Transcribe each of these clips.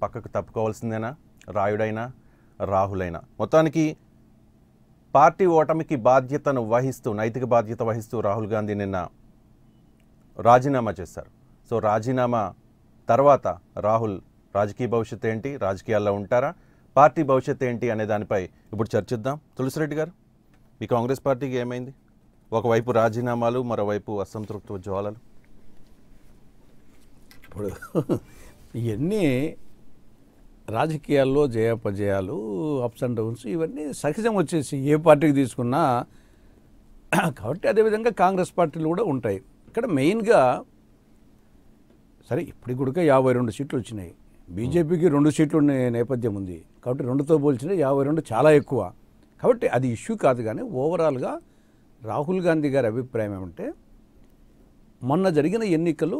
పక్కకు తప్పుకోవాల్సిందేనా రాయుడైనా రాహులైనా మొత్తానికి పార్టీ ఓటమికి బాధ్యతను వహిస్తూ నైతిక బాధ్యత వహిస్తూ రాహుల్ గాంధీ నిన్న రాజీనామా చేశారు సో రాజీనామా తర్వాత రాహుల్ రాజకీయ భవిష్యత్తు ఏంటి రాజకీయాల్లో ఉంటారా పార్టీ భవిష్యత్తు ఏంటి అనే దానిపై ఇప్పుడు చర్చిద్దాం తులసిరెడ్డి గారు మీ కాంగ్రెస్ పార్టీకి ఏమైంది ఒకవైపు రాజీనామాలు మరోవైపు అసంతృప్త జ్వాలలు ఇప్పుడు ఇవన్నీ రాజకీయాల్లో జయాపజయాలు అప్స్ అండ్ డౌన్స్ ఇవన్నీ సహజం వచ్చేసి ఏ పార్టీకి తీసుకున్నా కాబట్టి అదేవిధంగా కాంగ్రెస్ పార్టీలు కూడా ఉంటాయి ఇక్కడ మెయిన్గా సరే ఇప్పటికి కూడా యాభై రెండు సీట్లు వచ్చినాయి బీజేపీకి రెండు సీట్లు ఉండే నేపథ్యం ఉంది కాబట్టి రెండుతో పోల్చిన యాభై రెండు చాలా ఎక్కువ కాబట్టి అది ఇష్యూ కాదు కానీ ఓవరాల్గా రాహుల్ గాంధీ గారి అభిప్రాయం ఏమంటే మొన్న జరిగిన ఎన్నికలు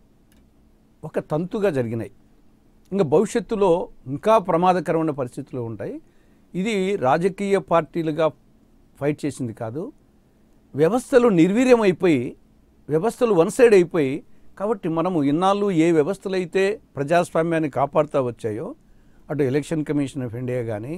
ఒక తంతుగా జరిగినాయి ఇంకా భవిష్యత్తులో ఇంకా ప్రమాదకరమైన పరిస్థితులు ఉంటాయి ఇది రాజకీయ పార్టీలుగా ఫైట్ చేసింది కాదు వ్యవస్థలు నిర్వీర్యం అయిపోయి వ్యవస్థలు వన్ సైడ్ అయిపోయి కాబట్టి మనము ఇన్నాళ్ళు ఏ వ్యవస్థలు అయితే ప్రజాస్వామ్యాన్ని కాపాడుతూ వచ్చాయో అటు ఎలక్షన్ కమిషన్ ఆఫ్ ఇండియా కానీ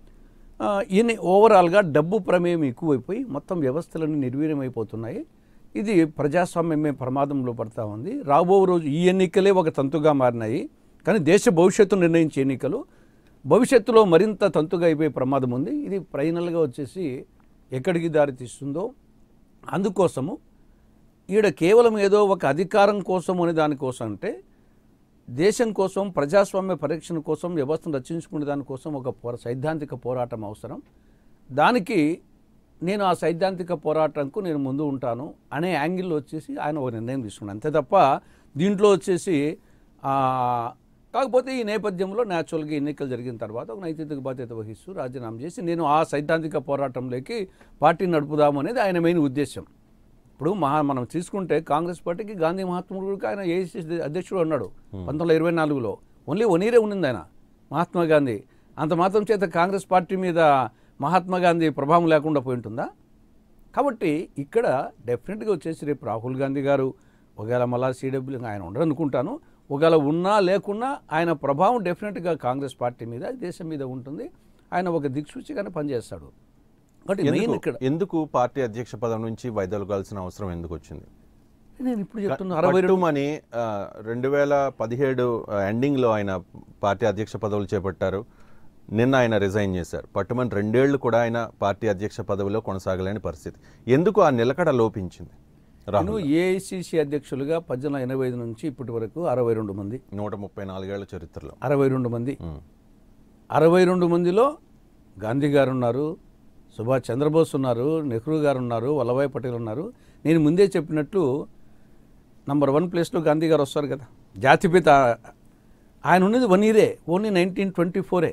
ఈయన ఓవరాల్గా డబ్బు ప్రమేయం ఎక్కువైపోయి మొత్తం వ్యవస్థలన్నీ నిర్వీర్యం అయిపోతున్నాయి ఇది ప్రజాస్వామ్యమే ప్రమాదంలో పడతా ఉంది రాబో రోజు ఈ ఎన్నికలే ఒక తంతుగా మారినాయి కానీ దేశ భవిష్యత్తు నిర్ణయించే ఎన్నికలు భవిష్యత్తులో మరింత తంతుగా అయిపోయే ప్రమాదం ఉంది ఇది ఫైనల్గా వచ్చేసి ఎక్కడికి దారి తీస్తుందో అందుకోసము ఈడ కేవలం ఏదో ఒక అధికారం కోసం అనే దానికోసం అంటే దేశం కోసం ప్రజాస్వామ్య పరిరక్షణ కోసం వ్యవస్థను రక్షించుకునే దానికోసం ఒక పోరా సైద్ధాంతిక పోరాటం అవసరం దానికి నేను ఆ సైద్ధాంతిక పోరాటంకు నేను ముందు ఉంటాను అనే యాంగిల్లో వచ్చేసి ఆయన ఒక నిర్ణయం తీసుకున్నాను అంతే తప్ప దీంట్లో వచ్చేసి ఆ, కాకపోతే ఈ నేపథ్యంలో న్యాచురల్గా ఎన్నికలు జరిగిన తర్వాత ఒక నైతిక బాధ్యత వహిస్తూ రాజీనామా చేసి నేను ఆ సైద్ధాంతిక పోరాటంలోకి పార్టీ నడుపుదాము అనేది ఆయన మెయిన్ ఉద్దేశం ఇప్పుడు మహా మనం తీసుకుంటే కాంగ్రెస్ పార్టీకి గాంధీ మహాత్ముడికి ఆయన ఏఐసిసి అధ్యక్షుడు ఉన్నాడు పంతొమ్మిది వందల ఇరవై నాలుగులో ఓన్లీ వన్ ఇయరే ఉన్నింది ఆయన మహాత్మా గాంధీ అంత మాత్రం చేత కాంగ్రెస్ పార్టీ మీద మహాత్మా గాంధీ ప్రభావం లేకుండా పోయి ఉంటుందా కాబట్టి ఇక్కడ డెఫినెట్గా వచ్చేసి రేపు రాహుల్ గాంధీ గారు ఒకవేళ మళ్ళా సీడబ్ల్యూ ఆయన ఉండరు అనుకుంటాను ఒకవేళ ఉన్నా లేకున్నా ఆయన ప్రభావం డెఫినెట్గా కాంగ్రెస్ పార్టీ మీద దేశం మీద ఉంటుంది ఆయన ఒక దిక్సూచిగానే పనిచేస్తాడు కాబట్టి మెయిన్ ఎందుకు ఇక్కడ ఎందుకు పార్టీ అధ్యక్ష పదం నుంచి వైదొలగాల్సిన అవసరం ఎందుకు వచ్చింది నేను ఇప్పుడు చెప్తున్నా అరవై రెండు పట్టుమని రెండు వేల పదిహేడు ఎండింగ్లో ఆయన పార్టీ అధ్యక్ష పదవులు చేపట్టారు నిన్న ఆయన రిజైన్ చేశారు పట్టుమని రెండేళ్లు కూడా ఆయన పార్టీ అధ్యక్ష పదవిలో కొనసాగలేని పరిస్థితి ఎందుకు ఆ నిలకడ లోపించింది నేను రాహుల్ ఏఐసిసి అధ్యక్షులుగా పద్దెనిమిది వందల ఎనభై ఐదు నుంచి ఇప్పటి వరకు అరవై రెండు మంది నూట ముప్పై నాలుగేళ్ల చరిత్రలో అరవై రెండు మంది ఉమ్. అరవై రెండు మందిలో గాంధీ గారు ఉన్నారు సుభాష్ చంద్రబోస్ ఉన్నారు నెహ్రూ గారు ఉన్నారు వల్లభాయ్ పటేల్ ఉన్నారు నేను ముందే చెప్పినట్లు నంబర్ వన్ ప్లేస్లో గాంధీ గారు వస్తారు కదా జాతిపిత ఆయన ఉన్నది వన్ ఇయరే ఓన్లీ నైన్టీన్ ట్వంటీ ఫోరే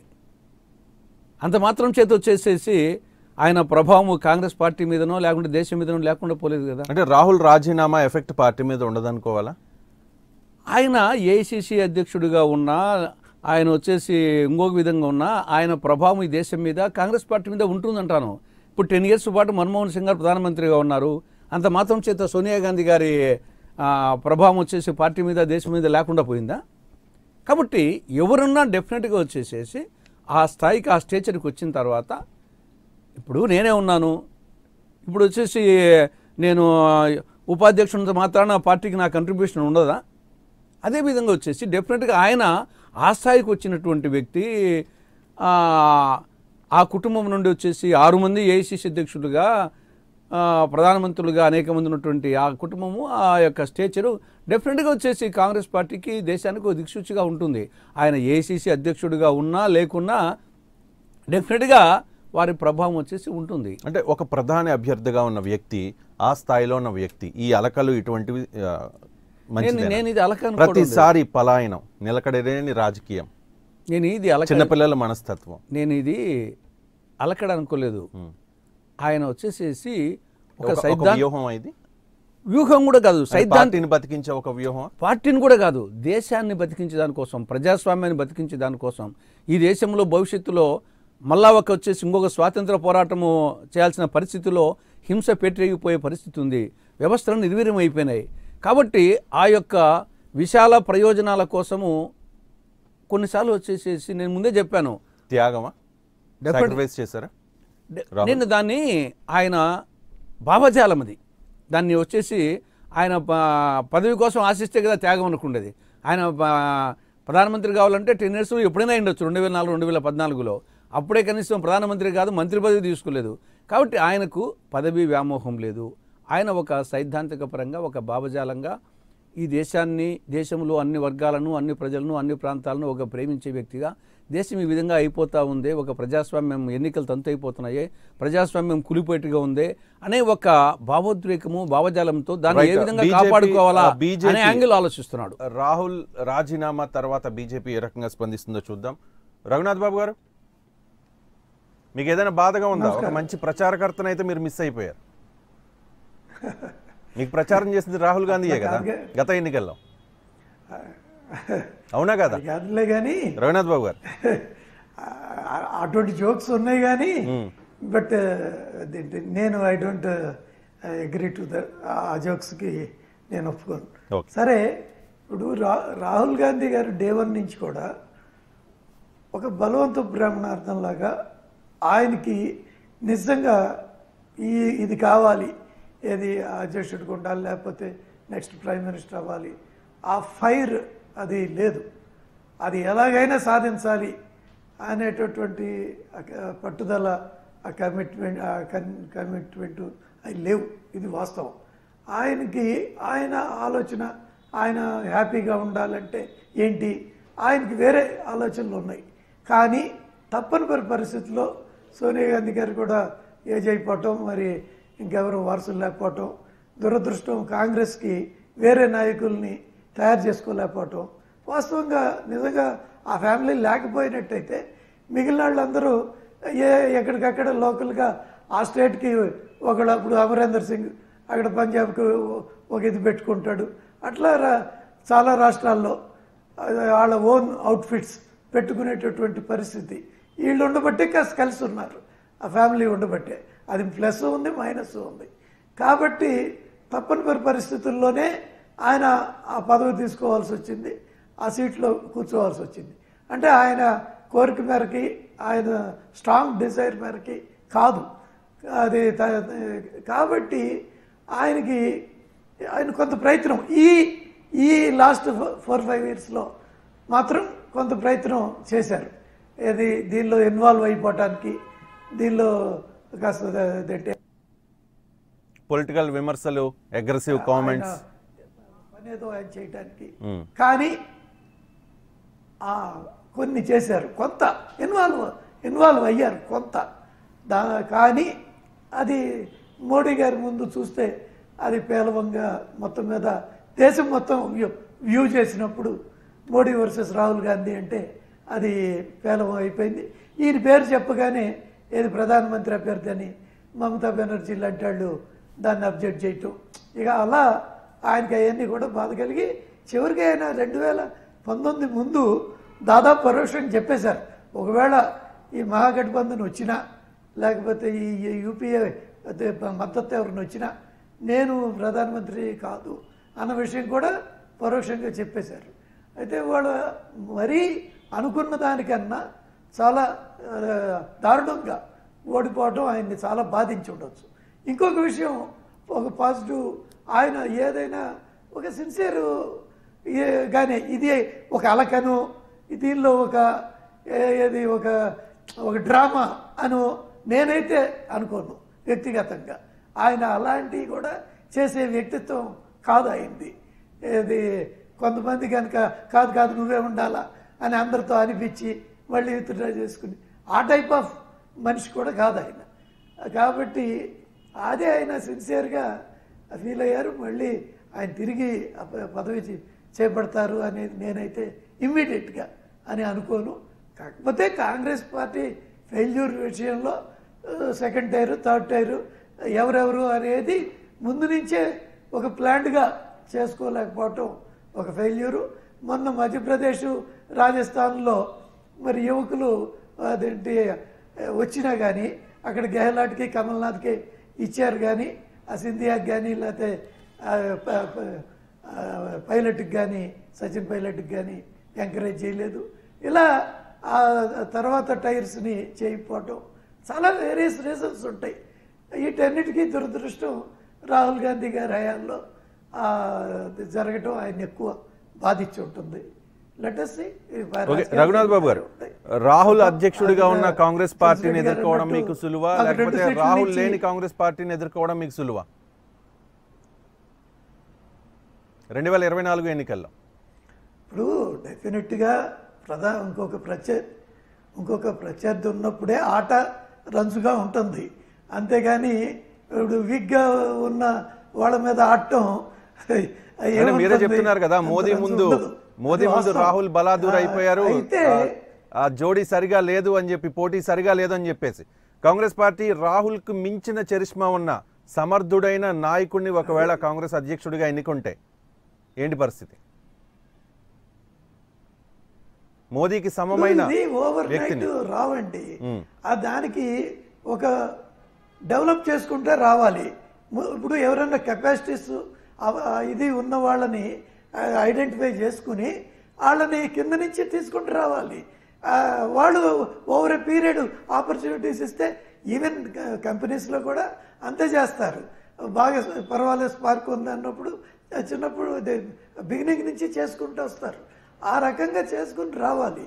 అంత మాత్రం చేత వచ్చేసేసి ఆయన ప్రభావం కాంగ్రెస్ పార్టీ మీదనో లేకుంటే దేశం మీదనో లేకుండా పోలేదు కదా అంటే రాహుల్ రాజీనామా ఎఫెక్ట్ పార్టీ మీద ఉండదనుకోవాలా ఆయన ఏఐసిసి అధ్యక్షుడిగా ఉన్నా ఆయన వచ్చేసి ఇంకొక విధంగా ఉన్నా ఆయన ప్రభావం ఈ దేశం మీద కాంగ్రెస్ పార్టీ మీద ఉంటుందంటాను ఇప్పుడు టెన్ ఇయర్స్ పాటు మన్మోహన్ సింగ్ గారు ప్రధానమంత్రిగా ఉన్నారు అంత మాత్రం చేత సోనియా గాంధీ గారి ఆ, ప్రభావం వచ్చేసి పార్టీ మీద దేశం మీద లేకుండా పోయిందా కాబట్టి ఎవరున్నా డెఫినెట్గా వచ్చేసేసి ఆ స్థాయికి ఆ స్టేచర్కి వచ్చిన తర్వాత ఇప్పుడు నేనే ఉన్నాను ఇప్పుడు వచ్చేసి నేను ఉపాధ్యక్షునితో మాత్రాన పార్టీకి నా కంట్రిబ్యూషన్ ఉండదా అదేవిధంగా వచ్చేసి డెఫినెట్గా ఆయన ఆ స్థాయికి వచ్చినటువంటి వ్యక్తి ఆ, ఆ కుటుంబం నుండి వచ్చేసి ఆరు మంది ఏఐసిసి అధ్యక్షులుగా ఆ, ప్రధానమంత్రులుగా అనేక మంది ఉన్నటువంటి ఆ కుటుంబము ఆ యొక్క స్టేచరు డెఫినెట్గా వచ్చేసి కాంగ్రెస్ పార్టీకి దేశానికి ఒక దిక్సూచిగా ఉంటుంది ఆయన ఏఐసిసి అధ్యక్షుడిగా ఉన్నా లేకున్నా డెఫినెట్గా వారి ప్రభావం వచ్చేసి ఉంటుంది అంటే ఒక ప్రధాని అభ్యర్థిగా ఉన్న వ్యక్తి ఆ స్థాయిలో ఉన్న వ్యక్తి ఈ అలకలు ఇటువంటివి ఆ, నేను మంచిదేనా? నేను ఇది అలక ప్రతిసారి పలాయనం నిలకడలేని రాజకీయం నేను ఇది అలక చిన్నపిల్లల మనస్తత్వం నేను ఇది అలకడ అనుకోలేదు ఉమ్. ఆయన వచ్చేసేసి ఒక ఒక- ఒక సైద్ధాంత వ్యూహం ఇది వ్యూహం కూడా కాదు సైద్ధాంత పార్టీని బతికించే ఒక వ్యూహం పార్టీని కూడా కాదు దేశాన్ని బతికించే దానికోసం ప్రజాస్వామ్యాన్ని బతికించే దానికోసం ఈ దేశంలో భవిష్యత్తులో మళ్ళా ఒక వచ్చేసి ఇంకొక స్వాతంత్ర పోరాటము చేయాల్సిన పరిస్థితిలో హింస పెట్టిపోయే పరిస్థితి ఉంది వ్యవస్థలు నిర్వీర్యం అయిపోయినాయి కాబట్టి ఆ యొక్క విశాల ప్రయోజనాల కోసము కొన్నిసార్లు వచ్చేసేసి నేను ముందే చెప్పాను త్యాగమా Definitely. సాక్రిఫైస్ చేశారా డే- రాహుల్. నేను దాన్ని ఆయన భావజాలం అది దాన్ని వచ్చేసి ఆయన ప- పదవి కోసం ఆశిస్తే కదా త్యాగం అనుకుండేది ఆయన ప- ప్రధానమంత్రి కావాలంటే టెన్ ఇయర్స్ ఎప్పుడైనా ఉండొచ్చు రెండు వేల నాలుగు రెండు వేల పద్నాలుగులో అప్పుడే కనీసం ప్రధానమంత్రి కాదు మంత్రి పదవి తీసుకోలేదు కాబట్టి ఆయనకు పదవి వ్యామోహం లేదు ఆయన ఒక సైద్ధాంతిక పరంగా ఒక భావజాలంగా ఈ దేశాన్ని దేశంలో అన్ని వర్గాలను అన్ని ప్రజలను అన్ని ప్రాంతాలను ఒక ప్రేమించే వ్యక్తిగా దేశం ఈ విధంగా అయిపోతా ఉంది ఒక ప్రజాస్వామ్యం ఎన్నికలు తంతు అయిపోతున్నాయి ప్రజాస్వామ్యం కులిపోయేట్టుగా ఉంది అనే ఒక భావోద్రేకము భావజాలంతో దాన్ని ఏ Right. విధంగా BJP, కాపాడుకోవాలా ఆ, BJP అనే యాంగిల్ ఆలోచిస్తున్నాడు రాహుల్ రాజీనామా తర్వాత బీజేపీ ఏ రకంగా స్పందిస్తుందో చూద్దాం రఘునాథ్ బాబు గారు మీకు ఏదైనా బాధగా ఉందా ఒక మంచి ప్రచారకర్తనైతే మీరు మిస్ అయిపోయారు మీకు ప్రచారం చేసింది రాహుల్ గాంధీయే కదా గత ఎన్నికల్లో అవునా కదా కాదులే కానీ రఘునాథ్ బాబు గారు అటువంటి జోక్స్ ఉన్నాయి కానీ బట్ అదేంటి నేను I don't agree to the ఆ జోక్స్కి నేను ఒప్పుకోను Okay. సరే ఇప్పుడు రా రాహుల్ గాంధీ గారు డే వన్ నుంచి కూడా ఒక బలవంత బ్రాహ్మణార్థంలాగా ఆయనకి నిజంగా ఈ ఇది కావాలి ఏది అధ్యక్షుడికి ఉండాలి లేకపోతే నెక్స్ట్ ప్రైమ్ మినిస్టర్ అవ్వాలి ఆ ఫైర్ అది లేదు అది ఎలాగైనా సాధించాలి అనేటటువంటి ఆ క- పట్టుదల ఆ కమిట్మెంట్ ఆ కమిట్మెంట్ అవి లేవు ఇది వాస్తవం ఆయనకి ఆయన ఆలోచన ఆయన హ్యాపీగా ఉండాలంటే ఏంటి ఆయనకి వేరే ఆలోచనలు ఉన్నాయి కానీ తప్పనిపరి పరిస్థితుల్లో సోనియా గాంధీ గారు కూడా ఏజ్ అయిపోవటం మరి ఇంకెవరు వారసులు లేకపోవటం దురదృష్టం కాంగ్రెస్కి వేరే నాయకుల్ని తయారు చేసుకోలేకపోవటం వాస్తవంగా నిజంగా ఆ ఫ్యామిలీ లేకపోయినట్టయితే మిగిలిన వాళ్ళందరూ ఏ ఎక్కడికక్కడ లోకల్గా ఆ స్టేట్కి ఒకడు అప్పుడు అమరేందర్ సింగ్ అక్కడ పంజాబ్కి ఒక ఇది పెట్టుకుంటాడు అట్లా రా- చాలా రాష్ట్రాల్లో వాళ్ళ ఓన్ అవుట్ఫిట్స్ పెట్టుకునేటటువంటి పరిస్థితి వీళ్ళు ఉండబట్టే కాస్త కలిసి ఉన్నారు ఆ ఫ్యామిలీ ఉండబట్టే అది ప్లస్ ఉంది మైనస్ ఉంది కాబట్టి తప్పనిసరి పరిస్థితుల్లోనే ఆయన ఆ పదవి తీసుకోవాల్సి వచ్చింది ఆ సీట్లో కూర్చోవాల్సి వచ్చింది అంటే ఆయన కోరిక మేరకి ఆయన స్ట్రాంగ్ డిజైర్ మేరకి కాదు అది త- కాబట్టి ఆయనకి ఆయన కొంత ప్రయత్నం ఈ ఈ లాస్ట్ ఫోర్ ఫైవ్ ఇయర్స్లో మాత్రం కొంత ప్రయత్నం చేశారు ఏది దీనిలో ఇన్వాల్వ్ అయిపోవటానికి దీనిలో కాస్త అదేంటి పొలిటికల్ విమర్శలు అగ్రెసివ్ కామెంట్స్ పనేదో ఆయన చేయటానికి కానీ ఆ, కొన్ని చేశారు కొంత ఇన్వాల్వ్ ఇన్వాల్వ్ అయ్యారు కొంత దా కానీ అది మోడీ గారి ముందు చూస్తే అది పేలవంగా మొత్తం మీద దేశం మొత్తం వ్యూ వ్యూ చేసినప్పుడు మోడీ వర్సెస్ రాహుల్ గాంధీ అంటే అది పేలవం అయిపోయింది ఈయన పేరు చెప్పగానే ఏది ప్రధానమంత్రి అభ్యర్థి అని మమతా బెనర్జీ లాంటి వాళ్ళు దాన్ని అబ్జెక్ట్ చేయటం ఇక అలా ఆయనకి అవన్నీ కూడా బాధ కలిగి చివరికి ఆయన రెండు వేల పంతొమ్మిది ముందు దాదాపు పరోక్షంగా చెప్పేశారు ఒకవేళ ఈ మహాగఠబంధన్ వచ్చినా లేకపోతే ఈ ఈ యూపీఏ అదే మద్దతు ఎవరిని వచ్చినా నేను ప్రధానమంత్రి కాదు అన్న విషయం కూడా పరోక్షంగా చెప్పేశారు అయితే వాళ్ళు మరీ అనుకున్న దానికన్నా చాలా ఆ, దారుణంగా ఓడిపోవడం ఆయన్ని చాలా బాధించి ఉండొచ్చు ఇంకొక విషయం ఒక పాజిటివ్ ఆయన ఏదైనా ఒక సిన్సియర్ కానీ ఇది ఒక అలకను దీనిలో ఒక ఏ- ఏది ఒక ఒక డ్రామా అను నేనైతే అనుకోను వ్యక్తిగతంగా ఆయన అలాంటివి కూడా చేసే వ్యక్తిత్వం కాదు అయింది ఏది కొంతమంది కనుక కాదు కాదు నువ్వే ఉండాలా అని అందరితో అనిపించి మళ్ళీ విత్డ్రా చేసుకుని ఆ టైప్ ఆఫ్ మనిషి కూడా కాదు ఆయన కాబట్టి అదే ఆయన సిన్సియర్గా ఫీల్ అయ్యారు మళ్ళీ ఆయన తిరిగి ఆ ప- పదవి చే- చేపడతారు అనేది నేనైతే ఇమ్మీడియట్గా అని అనుకోను కాకపోతే కాంగ్రెస్ పార్టీ ఫెయిల్యూర్ విషయంలో సెకండ్ టైరు థర్డ్ టైరు ఎవరెవరు అనేది ముందు నుంచే ఒక ప్లాంట్గా చేసుకోలేకపోవటం ఒక ఫెయిల్యూరు మొన్న మధ్యప్రదేశ్ రాజస్థాన్లో మరి యువకులు అదేంటి వచ్చినా కానీ అక్కడ గెహ్లాట్కి కమల్నాథ్కి ఇచ్చారు కానీ ఆ సింధియాకి కానీ లేకపోతే ఆ, ప- ప- ఆ, పైలట్కి కానీ సచిన్ పైలట్కి కానీ ఎంకరేజ్ చేయలేదు ఇలా ఆ తర్వాత టైర్స్ని చేయకపోవటం చాలా వేరియస్ రీజన్స్ ఉంటాయి వీటన్నిటికీ దురదృష్టం రాహుల్ గాంధీ గారి హయాంలో ఆ, అది జరగటం ఆయన ఎక్కువ బాధించి ఉంటుంది లెటస్ ఓకే రఘునాథ్ బాబు గారు రాహుల్ అధ్యక్షుడిగా ఉన్న కాంగ్రెస్ పార్టీని ఎదుర్కోవడం మీకు సులువా లేకపోతే రాహుల్ లేని కాంగ్రెస్ పార్టీని ఎదుర్కోవడం మీకు సులువా రెండు వేల ఇరవై నాలుగు ఎన్నికల్లో ఇప్పుడు డెఫినెట్గా ప్రధా ఇంకొక ప్రత్యర్థి ఇంకొక ప్రత్యర్థి ఉన్నప్పుడే ఆట రంజుగా ఉంటుంది అంతేగాని ఇప్పుడు వీక్గా ఉన్న వాళ్ళ మీద ఆడటం అంటే మీరే చెప్తున్నారు కదా మోదీ ముందు మోదీ ముందు రాహుల్ బలాదూర్ అయిపోయారు అయితే ఆ- ఆ జోడీ సరిగా లేదు అని చెప్పి పోటీ సరిగా లేదు అని చెప్పేసి కాంగ్రెస్ పార్టీ రాహుల్ కు మించిన చరిష్మా ఉన్న సమర్థుడైన నాయకుడిని ఒకవేళ కాంగ్రెస్ అధ్యక్షుడిగా ఎన్నుకుంటే ఏంటి పరిస్థితి మోదీకి సమమైన ఇది ఓవర్ నైట్ వ్యక్తిని రావండి మ్మ్. ఆ దానికి ఒక డెవలప్ చేసుకుంటే రావాలి ము- ఇప్పుడు ఎవరైనా కెపాసిటీస్ ఇది ఉన్న వాళ్ళని ఐడెంటిఫై చేసుకుని వాళ్ళని కింద నుంచి తీసుకుంటూ రావాలి ఆ, వాళ్ళు ఓవర్ ఏ పీరియడ్ ఆపర్చునిటీస్ ఇస్తే ఈవెన్ కంపెనీస్లో కూడా అంతే చేస్తారు బాగా పర్వాలేదు స్పార్క్ ఉంది అన్నప్పుడు చిన్నప్పుడు బిగినింగ్ నుంచి చేసుకుంటూ వస్తారు ఆ రకంగా చేసుకుని రావాలి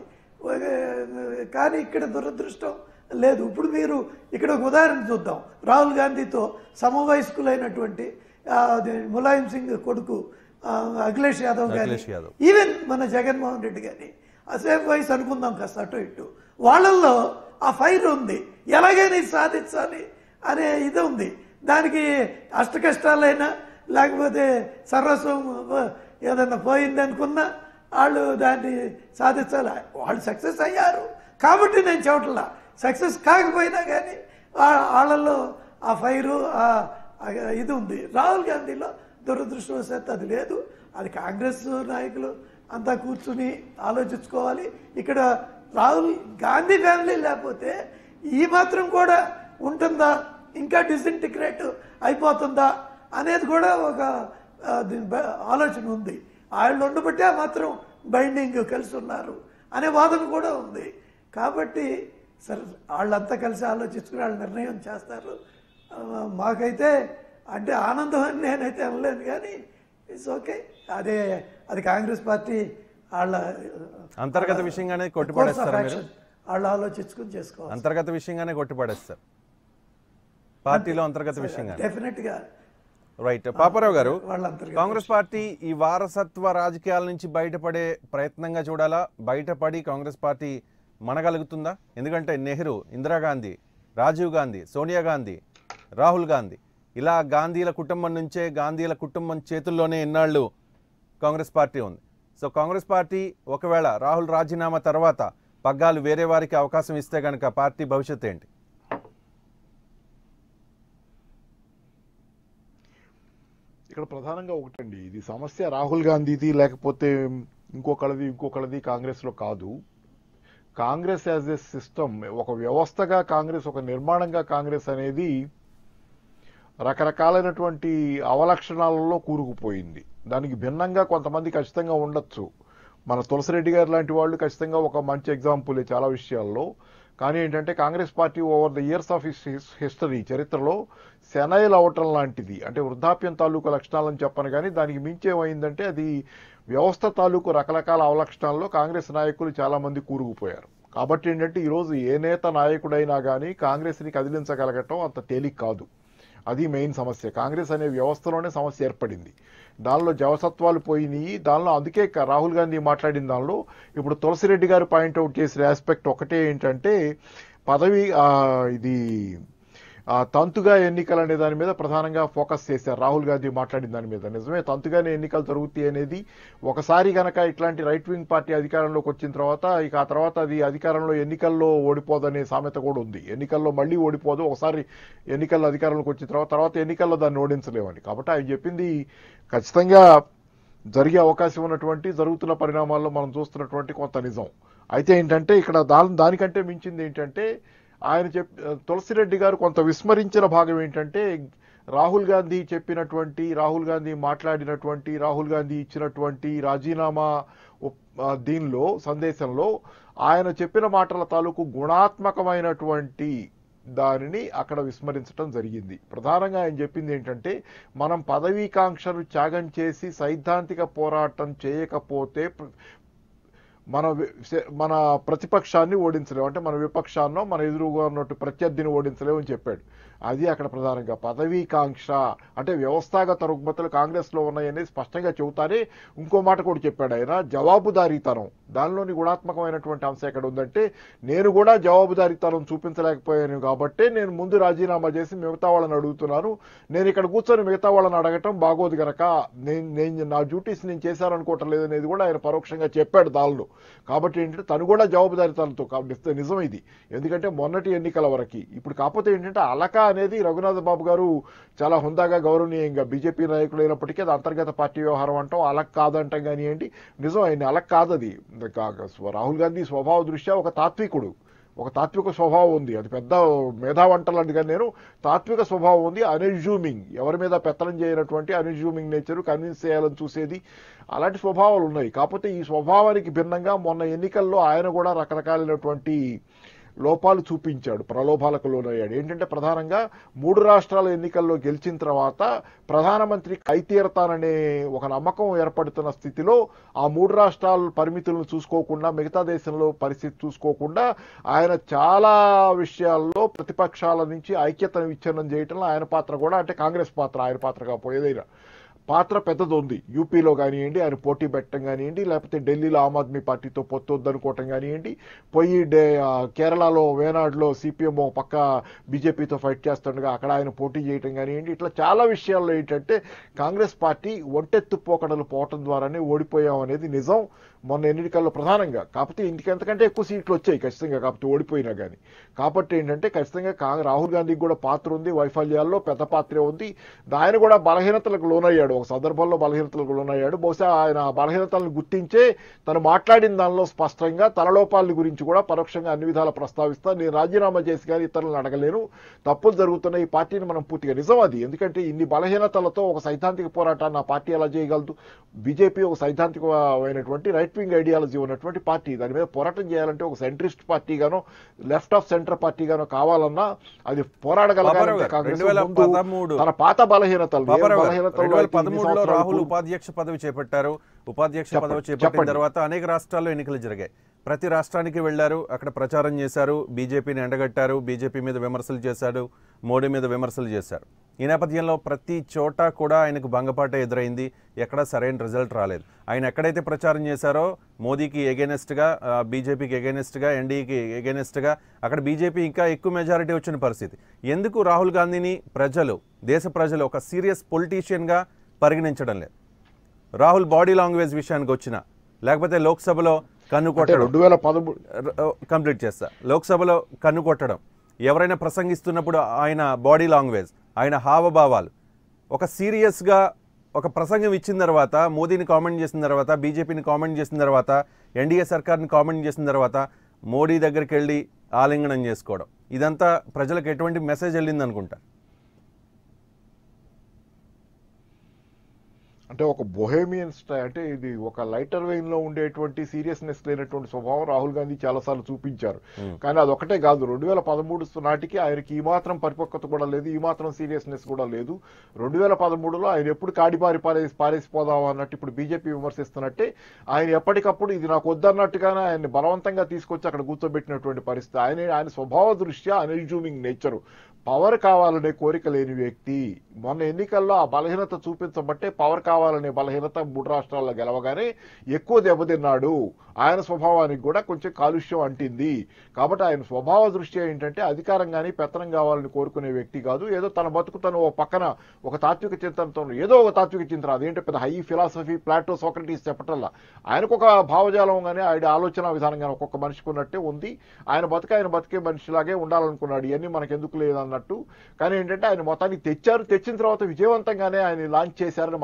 ఒక- కానీ ఇక్కడ దురదృష్టం లేదు ఇప్పుడు మీరు ఇక్కడ ఒక ఉదాహరణ చూద్దాం రాహుల్ గాంధీతో సమవయస్కులైనటువంటి ఆ, అది ములాయం సింగ్ కొడుకు ఆ, అఖిలేష్ యాదవ్ గారి అఖిలేష్ యాదవ్. ఈవెన్ మన జగన్మోహన్ రెడ్డి గారి ఆ సేమ్ వయసు అనుకుందాం కాస్త అటు ఇటు వాళ్ళల్లో ఆ ఫైర్ ఉంది ఎలాగైనా ఇది సాధించాలి అనే ఇది ఉంది దానికి అష్ట కష్టాలైనా లేకపోతే సర్వస్వం వ- ఏదన్నా పోయింది అనుకున్నా వాళ్ళు దాన్ని సాధించాలి వాళ్ళు సక్సెస్ అయ్యారు కాబట్టి నేను చెప్పట్లా సక్సెస్ కాకపోయినా కానీ వా- వాళ్ళల్లో ఆ ఫైరు ఆ ఆ ఇది ఉంది రాహుల్ గాంధీలో దురదృష్టవశాత్తు అది లేదు అది కాంగ్రెస్ నాయకులు అంతా కూర్చుని ఆలోచించుకోవాలి ఇక్కడ రాహుల్ గాంధీ ఫ్యామిలీ లేకపోతే ఈ మాత్రం కూడా ఉంటుందా ఇంకా డిసింటిగ్రేట్ అయిపోతుందా అనేది కూడా ఒక ఆ, దీని బ- ఆలోచన ఉంది వాళ్ళు ఉండబట్టే ఆ మాత్రం బైండింగ్ కలిసి ఉన్నారు అనే వాదన కూడా ఉంది కాబట్టి సరే వాళ్ళంతా కలిసి ఆలోచించుకుని వాళ్ళు నిర్ణయం చేస్తారు ఆ, మాకైతే అంటే ఆనందం అని నేనైతే అనలేను కానీ ఇట్స్ ఓకే అదే అది కాంగ్రెస్ పార్టీ వాళ్ళ అంతర్గత విషయంగానే course of కొట్టిపడేస్తారా మీరు action వాళ్ళు ఆలోచించుకుని చేసుకోవాలి అంతర్గత విషయంగానే కొట్టిపడేస్తారు పార్టీలో అంతర్గత విషయంగానే డెఫినెట్గా రైట్ పాపారావు గారు వాళ్ళ అంతర్గత కాంగ్రెస్ పార్టీ ఈ వారసత్వ రాజకీయాల నుంచి బయటపడే ప్రయత్నంగా చూడాలా బయటపడి కాంగ్రెస్ పార్టీ మనగలుగుతుందా ఎందుకంటే నెహ్రూ ఇందిరాగాంధీ రాజీవ్ గాంధీ సోనియా గాంధీ రాహుల్ గాంధీ ఇలా గాంధీల కుటుంబం నుంచే గాంధీల కుటుంబం చేతుల్లోనే ఎన్నాళ్ళు కాంగ్రెస్ పార్టీ ఉంది సో కాంగ్రెస్ పార్టీ ఒకవేళ రాహుల్ రాజీనామా తర్వాత పగ్గాలు వేరే వారికి అవకాశం ఇస్తే కనుక పార్టీ భవిష్యత్ ఏంటి ఇక్కడ ప్రధానంగా ఒకటండి ఇది సమస్య రాహుల్ గాంధీది లేకపోతే ఇంకొకళ్ళది ఇంకొకళ్ళది కాంగ్రెస్లో కాదు కాంగ్రెస్ యాజ్ ఎ సిస్టమ్ ఒక వ్యవస్థగా కాంగ్రెస్ ఒక నిర్మాణంగా కాంగ్రెస్ అనేది రకరకాలైనటువంటి అవలక్షణాలలో కూరుకుపోయింది దానికి భిన్నంగా కొంతమంది ఖచ్చితంగా ఉండొచ్చు మన తులసిరెడ్డి గారు లాంటి వాళ్ళు ఖచ్చితంగా ఒక మంచి ఎగ్జాంపుల్ చాలా విషయాల్లో కానీ ఏంటంటే Congress party over the years of history చరిత్రలో సెనైల్ అవటం లాంటిది అంటే వృద్ధాప్యం తాలూకు లక్షణాలని చెప్పను కానీ దానికి మించి ఏమైందంటే అది వ్యవస్థ తాలూకు రకరకాల అవలక్షణాల్లో కాంగ్రెస్ నాయకులు చాలా మంది కూరుకుపోయారు కాబట్టి ఏంటంటే ఈరోజు ఏ నేత నాయకుడైనా కానీ కాంగ్రెస్ని కదిలించగలగటం అంత తేలిక కాదు అది మెయిన్ సమస్య కాంగ్రెస్ అనే వ్యవస్థలోనే సమస్య ఏర్పడింది దానిలో జవసత్వాలు పోయినాయి దానిలో అందుకే క- రాహుల్ గాంధీ మాట్లాడిన దానిలో ఇప్పుడు తులసిరెడ్డి గారు పాయింట్అవుట్ చేసిన ఆస్పెక్ట్ ఒకటే ఏంటంటే పదవి ఆ, ఇది ఆ, తంతుగా ఎన్నికలు అనే దాని మీద ప్రధానంగా ఫోకస్ చేశారు రాహుల్ గాంధీ మాట్లాడిన దాని మీద నిజమే తంతుగానే ఎన్నికలు జరుగుతాయి అనేది ఒకసారి గనక ఇట్లాంటి రైట్ వింగ్ పార్టీ అధికారంలోకి వచ్చిన తర్వాత ఇక ఆ తర్వాత అది అధికారంలో ఎన్నికల్లో ఓడిపోదనే సామెత కూడా ఉంది ఎన్నికల్లో మళ్ళీ ఓడిపోదు ఒకసారి ఎన్నికల్లో అధికారంలోకి వచ్చిన తర్వాత తర్వాత ఎన్నికల్లో దాన్ని ఓడించలేమని కాబట్టి ఆయన చెప్పింది ఖచ్చితంగా జరిగే అవకాశం ఉన్నటువంటి జరుగుతున్న పరిణామాల్లో మనం చూస్తున్నటువంటి కొంత నిజం అయితే ఏంటంటే ఇక్కడ దాని దానికంటే మించింది ఏంటంటే ఆయన చెప్ తులసిరెడ్డి గారు కొంత విస్మరించిన భాగం ఏంటంటే రాహుల్ గాంధీ చెప్పినటువంటి రాహుల్ గాంధీ మాట్లాడినటువంటి రాహుల్ గాంధీ ఇచ్చినటువంటి రాజీనామా ఒప్- ఆ, దీనిలో సందేశంలో ఆయన చెప్పిన మాటల తాలూకు గుణాత్మకమైనటువంటి దానిని అక్కడ విస్మరించడం జరిగింది ప్రధానంగా ఆయన చెప్పింది ఏంటంటే మనం పదవీకాంక్షను త్యాగం చేసి సైద్ధాంతిక పోరాటం చేయకపోతే ప్ర- మన వి- సే- మన ప్రతిపక్షాన్ని ఓడించలేము అంటే మన విపక్షాన్నో మన ఎదురుగా ఉన్నట్టు ప్రత్యర్థిని ఓడించలేము అని చెప్పాడు అది అక్కడ ప్రధానంగా పదవీకాంక్ష అంటే వ్యవస్థాగత రుగ్మతలు కాంగ్రెస్లో ఉన్నాయని స్పష్టంగా చెబుతానే ఇంకో మాట కూడా చెప్పాడు ఆయన జవాబుదారీతనం దానిలోని గుణాత్మకమైనటువంటి అంశం ఎక్కడ ఉందంటే నేను కూడా జవాబుదారీతనం చూపించలేకపోయాను కాబట్టే నేను ముందు రాజీనామా చేసి మిగతా వాళ్ళని అడుగుతున్నాను నేను ఇక్కడ కూర్చొని మిగతా వాళ్ళని అడగటం బాగోదు గనక నేను నేను నా డ్యూటీస్ నేను చేశాననుకోవటం లేదనేది కూడా ఆయన పరోక్షంగా చెప్పాడు దానిలో కాబట్టి ఏంటంటే తను కూడా జవాబుదారీతనంతో కాబట్టి నిజం ఇది ఎందుకంటే మొన్నటి ఎన్నికల వరకు ఇప్పుడు కాకపోతే ఏంటంటే అలక అనేది రఘునాథ బాబు గారు చాలా హుందాగా గౌరవనీయంగా బీజేపీ నాయకులు అయినప్పటికీ అది అంతర్గత పార్టీ వ్యవహారం అంటాం అలక్ కాదంటాం కానివ్వండి నిజం ఆయన అలక్ కాదది కా- రాహుల్ గాంధీ స్వభావ దృష్ట్యా ఒక తాత్వికుడు ఒక తాత్విక స్వభావం ఉంది అది పెద్ద మేధావంటలు కానీ నేను తాత్విక స్వభావం ఉంది అన్ఎజ్యూమింగ్ ఎవరి మీద పెత్తనం చేయనటువంటి అన్ఎజ్యూమింగ్ నేచర్ కన్విన్స్ చేయాలని చూసేది అలాంటి స్వభావాలు ఉన్నాయి కాకపోతే ఈ స్వభావానికి భిన్నంగా మొన్న ఎన్నికల్లో ఆయన కూడా రకరకాలైనటువంటి లోపాలు చూపించాడు ప్రలోభాలకు లోనయ్యాడు ఏంటంటే ప్రధానంగా మూడు రాష్ట్రాల ఎన్నికల్లో గెలిచిన తర్వాత ప్రధానమంత్రి కైతీరతాననే ఒక నమ్మకం ఏర్పడుతున్న స్థితిలో ఆ మూడు రాష్ట్రాల పరిమితులను చూసుకోకుండా మిగతా దేశంలో పరిస్థితి చూసుకోకుండా ఆయన చాలా విషయాల్లో ప్రతిపక్షాల నుంచి ఐక్యతను విచ్ఛిన్నం చేయటంలో ఆయన పాత్ర కూడా అంటే కాంగ్రెస్ పాత్ర ఆయన పాత్రగా పోయేదైనా పాత్ర పెద్దది ఉంది యూపీలో కానివ్వండి ఆయన పోటీ పెట్టడం కానివ్వండి లేకపోతే ఢిల్లీలో ఆమ్ ఆద్మీ పార్టీతో పొత్తు వద్దనుకోవటం కానివ్వండి పోయి డే ఆ, కేరళలో వేనాడులో సిపిఎం ఒక పక్క బీజేపీతో ఫైట్ చేస్తుండగా అక్కడ ఆయన పోటీ చేయటం కానివ్వండి ఇట్లా చాలా విషయాల్లో ఏంటంటే కాంగ్రెస్ పార్టీ ఒంటెత్తు పోకడలు పోవటం ద్వారానే ఓడిపోయాం అనేది నిజం మొన్న ఎన్నికల్లో ప్రధానంగా కాకపోతే ఇందుకెంతకంటే ఎక్కువ సీట్లు వచ్చాయి ఖచ్చితంగా కాకపోతే ఓడిపోయినా కానీ కాబట్టి ఏంటంటే ఖచ్చితంగా కా- రాహుల్ గాంధీకి కూడా పాత్ర ఉంది వైఫల్యాల్లో పెద్ద పాత్రే ఉంది ఆయన కూడా బలహీనతలకు లోనయ్యాడు ఒక సందర్భంలో బలహీనతలకు లోనయ్యాడు బహుశా ఆయన ఆ బలహీనతలను గుర్తించే తను మాట్లాడిన దానిలో స్పష్టంగా తలలోపాల గురించి కూడా పరోక్షంగా అన్ని విధాల ప్రస్తావిస్తా నేను రాజీనామా చేసి కానీ ఇతరులను అడగలేను తప్పులు జరుగుతున్న ఈ పార్టీని మనం పూర్తిగా నిజం అది ఎందుకంటే ఇన్ని బలహీనతలతో ఒక సైద్ధాంతిక పోరాటాన్ని ఆ పార్టీ ఎలా చేయగలదు బీజేపీ ఒక సైద్ధాంతికమైనటువంటి రైట్ వింగ్ ఐడియాలజీ ఉన్నటువంటి పార్టీ దాని మీద పోరాటం చేయాలంటే ఒక సెంట్రిస్ట్ పార్టీగానో లెఫ్ట్ ఆఫ్ సెంటర్ పార్టీగానో కావాలన్నా అది పాపారావు పోరాడగలగాలంటే గారు, కాంగ్రెస్ 2013 ముందు తన పాత బలహీనతలు ఏ పాపారావు గారు, బలహీనతలు రెండు వేల అయితే ఇన్ని పదమూడులో సంవత్సరాలు రాహుల్ కూ- ఉపాధ్యక్ష పదవి చేపట్టారు ఉపాధ్యక్ష చెప్పండి, పదవి చేపట్టిన చెప్పండి. తర్వాత అనేక రాష్ట్రాల్లో ఎన్నికలు జరిగాయి ప్రతి రాష్ట్రానికి వెళ్లారు అక్కడ ప్రచారం చేశారు బీజేపీని ఎండగట్టారు బీజేపీ మీద విమర్శలు చేశాడు మోడీ మీద విమర్శలు చేశారు ఈ నేపథ్యంలో ప్రతి చోట కూడా ఆయనకు భంగపాట ఎదురైంది ఎక్కడ సరైన రిజల్ట్ రాలేదు ఆయన ఎక్కడైతే ప్రచారం చేశారో మోదీకి ఎగెనెస్ట్గా బీజేపీకి ఎగెనెస్ట్గా ఎన్డీకి ఎగెనెస్ట్గా అక్కడ బీజేపీ ఇంకా ఎక్కువ మెజారిటీ వచ్చిన పరిస్థితి ఎందుకు రాహుల్ గాంధీని ప్రజలు దేశ ప్రజలు ఒక సీరియస్ పొలిటీషియన్గా పరిగణించడం లేదు రాహుల్ బాడీ లాంగ్వేజ్ విషయానికి వచ్చిన లేకపోతే లోక్సభలో కన్ను అంటే కొట్టడం రెండు వేల పదమూడు ర- కంప్లీట్ చేస్తా లోక్సభలో కన్ను కొట్టడం ఎవరైనా ప్రసంగిస్తున్నప్పుడు ఆయన బాడీ లాంగ్వేజ్ ఆయన హావభావాలు ఒక సీరియస్గా ఒక ప్రసంగం ఇచ్చిన తర్వాత మోదీని కామెంట్ చేసిన తర్వాత బీజేపీని కామెంట్ చేసిన తర్వాత ఎన్డీఏ సర్కార్ని కామెంట్ చేసిన తర్వాత మోడీ దగ్గరికి వెళ్ళి ఆలింగనం చేసుకోవడం ఇదంతా ప్రజలకు ఎటువంటి మెసేజ్ వెళ్ళింది అనుకుంటా అంటే ఒక బొహేమియన్ స్టై అంటే ఇది ఒక లైటర్ వెయిన్ లో ఉండేటువంటి సీరియస్నెస్ లేనటువంటి స్వభావం రాహుల్ గాంధీ చాలాసార్లు చూపించారు కానీ అది ఒకటే కాదు రెండు వేల పదమూడు నాటికి ఆయనకి ఈ మాత్రం పరిపక్వత కూడా లేదు ఈ మాత్రం సీరియస్నెస్ కూడా లేదు రెండు వేల పదమూడులో ఆయన ఎప్పుడు కాడిపారి పారేసి పారేసిపోదాం అన్నట్టు ఇప్పుడు బీజేపీ విమర్శిస్తున్నట్టే ఆయన ఎప్పటికప్పుడు ఇది నాకు వద్దన్నట్టుగానే ఆయన్ని బలవంతంగా తీసుకొచ్చి అక్కడ కూర్చోబెట్టినటువంటి పరిస్థితి ఆయన ఆయన స్వభావ దృష్ట్యా అన్ఎజ్యూమింగ్ నేచరు పవర్ కావాలనే కోరిక లేని వ్యక్తి మొన్న ఎన్నికల్లో ఆ బలహీనత చూపించబట్టే పవర్ కావాలనే బలహీనత మూడు రాష్ట్రాల్లో గెలవగానే ఎక్కువ దెబ్బతిన్నాడు ఆయన స్వభావానికి కూడా కొంచెం కాలుష్యం అంటింది కాబట్టి ఆయన స్వభావ దృష్ట్యా ఏంటంటే అధికారం కానీ పెత్తనం కావాలని కోరుకునే వ్యక్తి కాదు ఏదో తన బతుకు తను ఓ పక్కన ఒక తాత్విక చింతనతో ఏదో ఒక తాత్విక చింతన అదేంటి పెద్ద హై ఫిలాసఫీ ప్లాటో సోక్రటీస్ చెప్పటల్లా ఆయనకు ఒక భావజాలం కానీ ఆయన ఆలోచన విధానం కానీ ఒక్కొక్క మనిషికి ఉన్నట్టే ఉంది ఆయన బతుకు ఆయన బతికే మనిషిలాగే ఉండాలనుకున్నాడు ఇవన్నీ మనకు ఎందుకు లేదన్నట్టు కానీ ఏంటంటే ఆయన మొత్తానికి తెచ్చారు తెచ్చిన తర్వాత విజయవంతంగానే ఆయన లాంచ్ చేశారని మనమే చాలా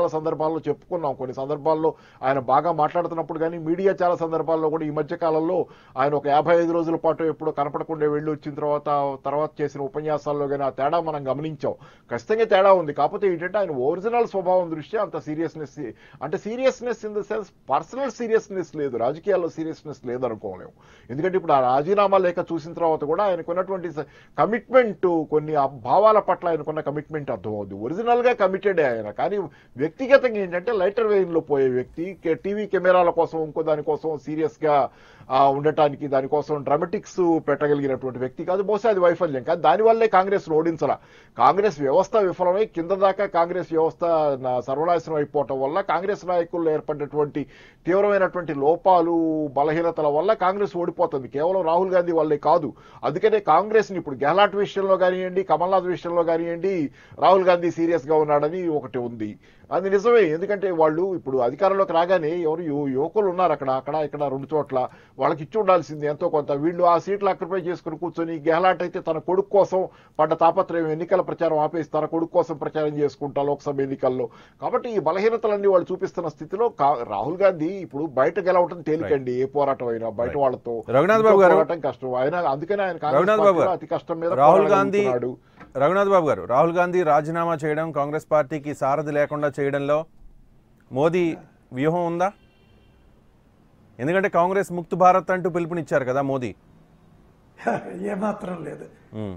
సందర్భాల్లో చెప్పుకున్నాం కొన్ని సందర్భాల్లో ఆయన బాగా మాట్లాడుతున్నప్పుడు కానీ మీడియా చాలా సందర్భాల్లో కూడా ఈ మధ్య కాలంలో ఆయన ఒక యాభై ఐదు రోజుల పాటు ఎప్పుడో కనపడకుండా వెళ్ళి వచ్చిన తర్వాత తర్వాత చేసిన ఉపన్యాసాల్లో కానీ ఆ తేడా మనం గమనించాం ఖచ్చితంగా తేడా ఉంది కాకపోతే ఏంటంటే ఆయన ఒరిజినల్ స్వభావం దృష్ట్యా అంత సీరియస్నెస్ అంటే seriousness in the sense personal seriousness లేదు రాజకీయాల్లో సీరియస్నెస్ లేదు అనుకోలేము ఎందుకంటే ఇప్పుడు ఆ రాజీనామా లేఖ చూసిన తర్వాత కూడా ఆయనకున్నటువంటి కమిట్మెంట్ కొన్ని ఆ భావాల పట్ల ఆయనకున్న కమిట్మెంట్ అర్థమవుద్ది ఒరిజినల్ గా కమిటెడ్ ఆయన కానీ వ్యక్తిగతంగా ఏంటంటే లైటర్ వెయిన్ లో పోయే వ్యక్తి కే- టీవీ కెమెరాల కోసం ఇంకో దానికోసం సీరియస్ గా ఆ, ఉండటానికి దానికోసం డ్రామాటిక్స్ పెట్టగలిగినటువంటి వ్యక్తి కాదు బహుశా అది వైఫల్యం కాదు దానివల్లే కాంగ్రెస్ ఓడించాల కాంగ్రెస్ వ్యవస్థ విఫలమై కింద దాకా కాంగ్రెస్ వ్యవస్థ నా- సర్వనాశనం అయిపోవటం వల్ల కాంగ్రెస్ నాయకుల్లో ఏర్పడినటువంటి తీవ్రమైనటువంటి లోపాలు బలహీనతల వల్ల కాంగ్రెస్ ఓడిపోతుంది కేవలం రాహుల్ గాంధీ వల్లే కాదు అందుకనే కాంగ్రెస్ ని ఇప్పుడు గెహ్లాట్ విషయంలో కానివ్వండి కమల్నాథ్ విషయంలో కానివ్వండి రాహుల్ గాంధీ సీరియస్ గా ఉన్నాడని ఒకటి ఉంది అది నిజమే ఎందుకంటే వాళ్ళు ఇప్పుడు అధికారంలోకి రాగానే ఎవరు యు- యువకులు ఉన్నారు అక్కడ అక్కడ ఇక్కడ రెండు చోట్ల వాళ్ళకి ఇచ్చి ఉండాల్సింది ఎంతో కొంత వీళ్ళు ఆ సీట్లు ఆక్యుపై చేసుకుని కూర్చొని గెహ్లాట్ అయితే తన కొడుకు కోసం పడ్డ తాపత్రయం ఎన్నికల ప్రచారం ఆపేసి తన కొడుకు కోసం ప్రచారం చేసుకుంటా లోక్సభ ఎన్నికల్లో కాబట్టి ఈ బలహీనతలన్నీ వాళ్ళు చూపిస్తున్న స్థితిలో కా- రాహుల్ గాంధీ ఇప్పుడు బయట గెలవటం తేలికండి ఏ పోరాటం అయినా బయట వాళ్ళతో రఘునాథ్ బాబు ఇంట్లో గారు. పోరాటం కష్టం ఆయన అందుకనే ఆయన కాంగ్రెస్ రఘునాథ్ బాబు పార్టీలో గారు. అతి కష్టం మీద రాహుల్ గాంధీ పోరాడగలుగుతున్నాడు. రఘునాథ్ బాబు గారు రాహుల్ గాంధీ రాజీనామా చేయడం కాంగ్రెస్ పార్టీకి సారథి లేకుండా చేయడంలో మోదీ వ్యూహం ఉందా ఎందుకంటే కాంగ్రెస్ ముక్త్ భారత్ అంటూ పిలుపునిచ్చారు కదా మోదీ ఏమాత్రం లేదు ఉమ్.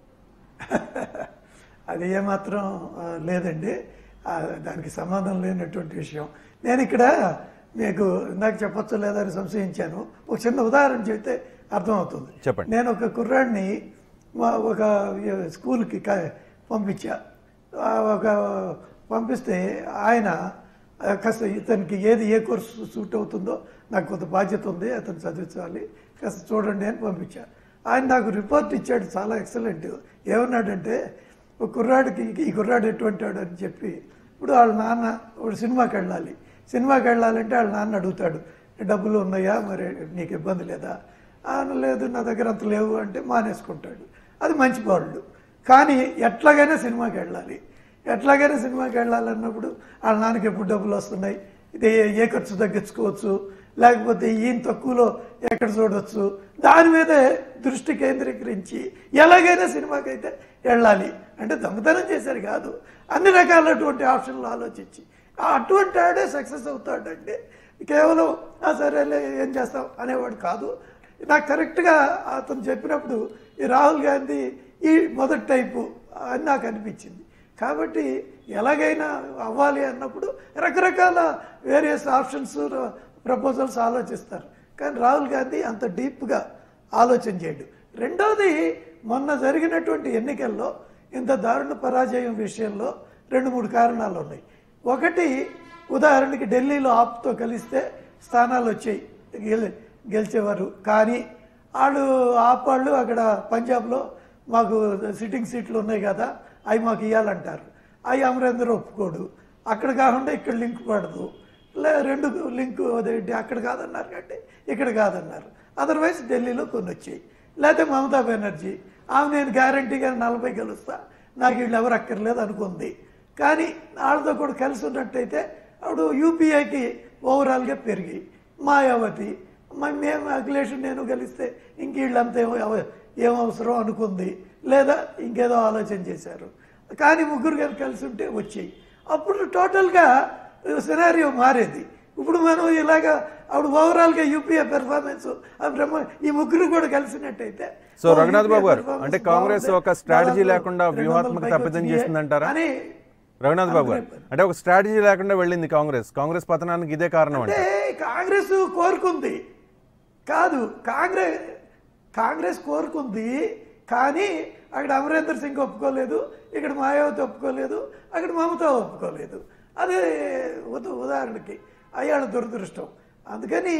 అది ఏమాత్రం ఆ, లేదండి ఆ, దానికి సంబంధం లేనటువంటి విషయం నేను ఇక్కడ మీకు ఇందాక చెప్పొచ్చో లేదా అని సంశయించాను ఒక చిన్న ఉదాహరణ చెబితే అర్థమవుతుంది చెప్పండి. నేను ఒక కుర్రాడిని మా- ఒక స్కూల్కి క- పంపించా ఆ, ఒక పంపిస్తే ఆయన ఆ, కాస్త ఇతనికి ఏది ఏ కోర్సు సూట్ అవుతుందో నాకు కొంత బాధ్యత ఉంది అతను చదివించాలి కాస్త చూడండి అని పంపించా ఆయన నాకు రిపోర్ట్ ఇచ్చాడు చాలా ఎక్సలెంట్ ఏమన్నాడంటే ఒక కుర్రాడికి ఈ కుర్రాడు ఎటువంటి వాడు అని చెప్పి ఇప్పుడు వాళ్ళ నాన్న ఇప్పుడు సినిమాకి వెళ్ళాలి సినిమాకి వెళ్ళాలంటే వాళ్ళ నాన్న అడుగుతాడు డబ్బులు ఉన్నాయా మరి నీకు ఇబ్బంది లేదా "ఆ, లేదు నా దగ్గర అంత లేవు అంటే మానేసుకుంటాడు అది మంచి బాలుడు కానీ ఎట్లాగైనా సినిమాకి వెళ్ళాలి ఎట్లాగైనా సినిమాకి వెళ్ళాలన్నప్పుడు వాళ్ళ నాన్నకి ఎప్పుడు డబ్బులు వస్తున్నాయి ఇది ఏ- ఏ ఖర్చు తగ్గించుకోవచ్చు లేకపోతే ఈయన తక్కువలో ఎక్కడ చూడవచ్చు దాని మీదే దృష్టి కేంద్రీకరించి ఎలాగైనా సినిమాకి అయితే వెళ్ళాలి అంటే దొంగతనం చేశారు కాదు అన్ని రకాలటువంటి ఆప్షన్లు ఆలోచించి ఆ అటువంటి ఆడే సక్సెస్ అవుతాడంటే కేవలం "ఆ, సరేలే ఏం చేస్తాం అనేవాడు కాదు నాకు కరెక్ట్గా అతను చెప్పినప్పుడు ఈ రాహుల్ గాంధీ ఈ మొదటి టైపు అని నాకు అనిపించింది కాబట్టి ఎలాగైనా అవ్వాలి అన్నప్పుడు రకరకాల వేరియస్ ఆప్షన్స్ ప్రపోజల్స్ ఆలోచిస్తారు కానీ రాహుల్ గాంధీ అంత డీప్గా ఆలోచన చేయడు రెండవది మొన్న జరిగినటువంటి ఎన్నికల్లో ఇంత దారుణ పరాజయం విషయంలో రెండు మూడు కారణాలు ఉన్నాయి ఒకటి ఉదాహరణకి ఢిల్లీలో ఆప్తో కలిస్తే స్థానాలు వచ్చాయి గెలి గెలిచేవారు కానీ వాళ్ళు ఆప్ వాళ్ళు అక్కడ పంజాబ్లో మాకు సిట్టింగ్ సీట్లు ఉన్నాయి కదా అవి మాకు ఇవ్వాలంటారు అవి అమరేందర్ ఒప్పుకోడు అక్కడ కాకుండా ఇక్కడ లింక్ పడదు లే రెండు లింక్ అదేంటి అక్కడ కాదన్నారు కాబట్టి ఇక్కడ కాదన్నారు అదర్వైజ్ ఢిల్లీలో కొన్ని వచ్చాయి లేకపోతే మమతా బెనర్జీ ఆమె నేను గ్యారంటీగా నలభై గెలుస్తా నాకు వీళ్ళు ఎవరు అక్కర్లేదు అనుకుంది కానీ వాళ్ళతో కూడా కలిసి ఉన్నట్టయితే అప్పుడు యూపీఐకి ఓవరాల్గా పెరిగి మాయావతి మ- మేము అఖిలేష్ నేను గెలిస్తే ఇంక వీళ్ళంతా ఏమో ఎవ- ఏం అవసరం అనుకుంది లేదా ఇంకేదో ఆలోచన చేశారు కానీ ముగ్గురు గారు కలిసి ఉంటే వచ్చాయి అప్పుడు టోటల్గా సినారియో మారేది ఇప్పుడు మనం ఇలాగా అప్పుడు ఓవరాల్గా యూపీఏ పెర్ఫార్మెన్స్ బ్రహ్మ ఈ ముగ్గురు కూడా కలిసినట్టయితే సో రఘునాథ్ బాబు గారు, performance అంటే కాంగ్రెస్ బాగుంది. ఒక strategy దాదాపు లేకుండా 200 వ్యూహాత్మక పైకి తప్పిదం వచ్చినాయి చేసిందంటారా? అని రఘునాథ్ బాబు గారు అనుకునే అంటే ఒక స్ట్రాటజీ లేకుండా వెళ్ళింది కాంగ్రెస్ కాంగ్రెస్ పతనానికి ఇదే కారణం అంటే అంటే కాంగ్రెస్ కోరుకుంది కాదు కాంగ్రెస్ కాంగ్రెస్ కోరుకుంది కానీ అక్కడ అమరేందర్ సింగ్ ఒప్పుకోలేదు ఇక్కడ మాయావతి ఒప్పుకోలేదు అక్కడ మమతా ఒప్పుకోలేదు అదే ఉద- ఉదాహరణకి అయ్యాళ్ళ దురదృష్టం అందుకని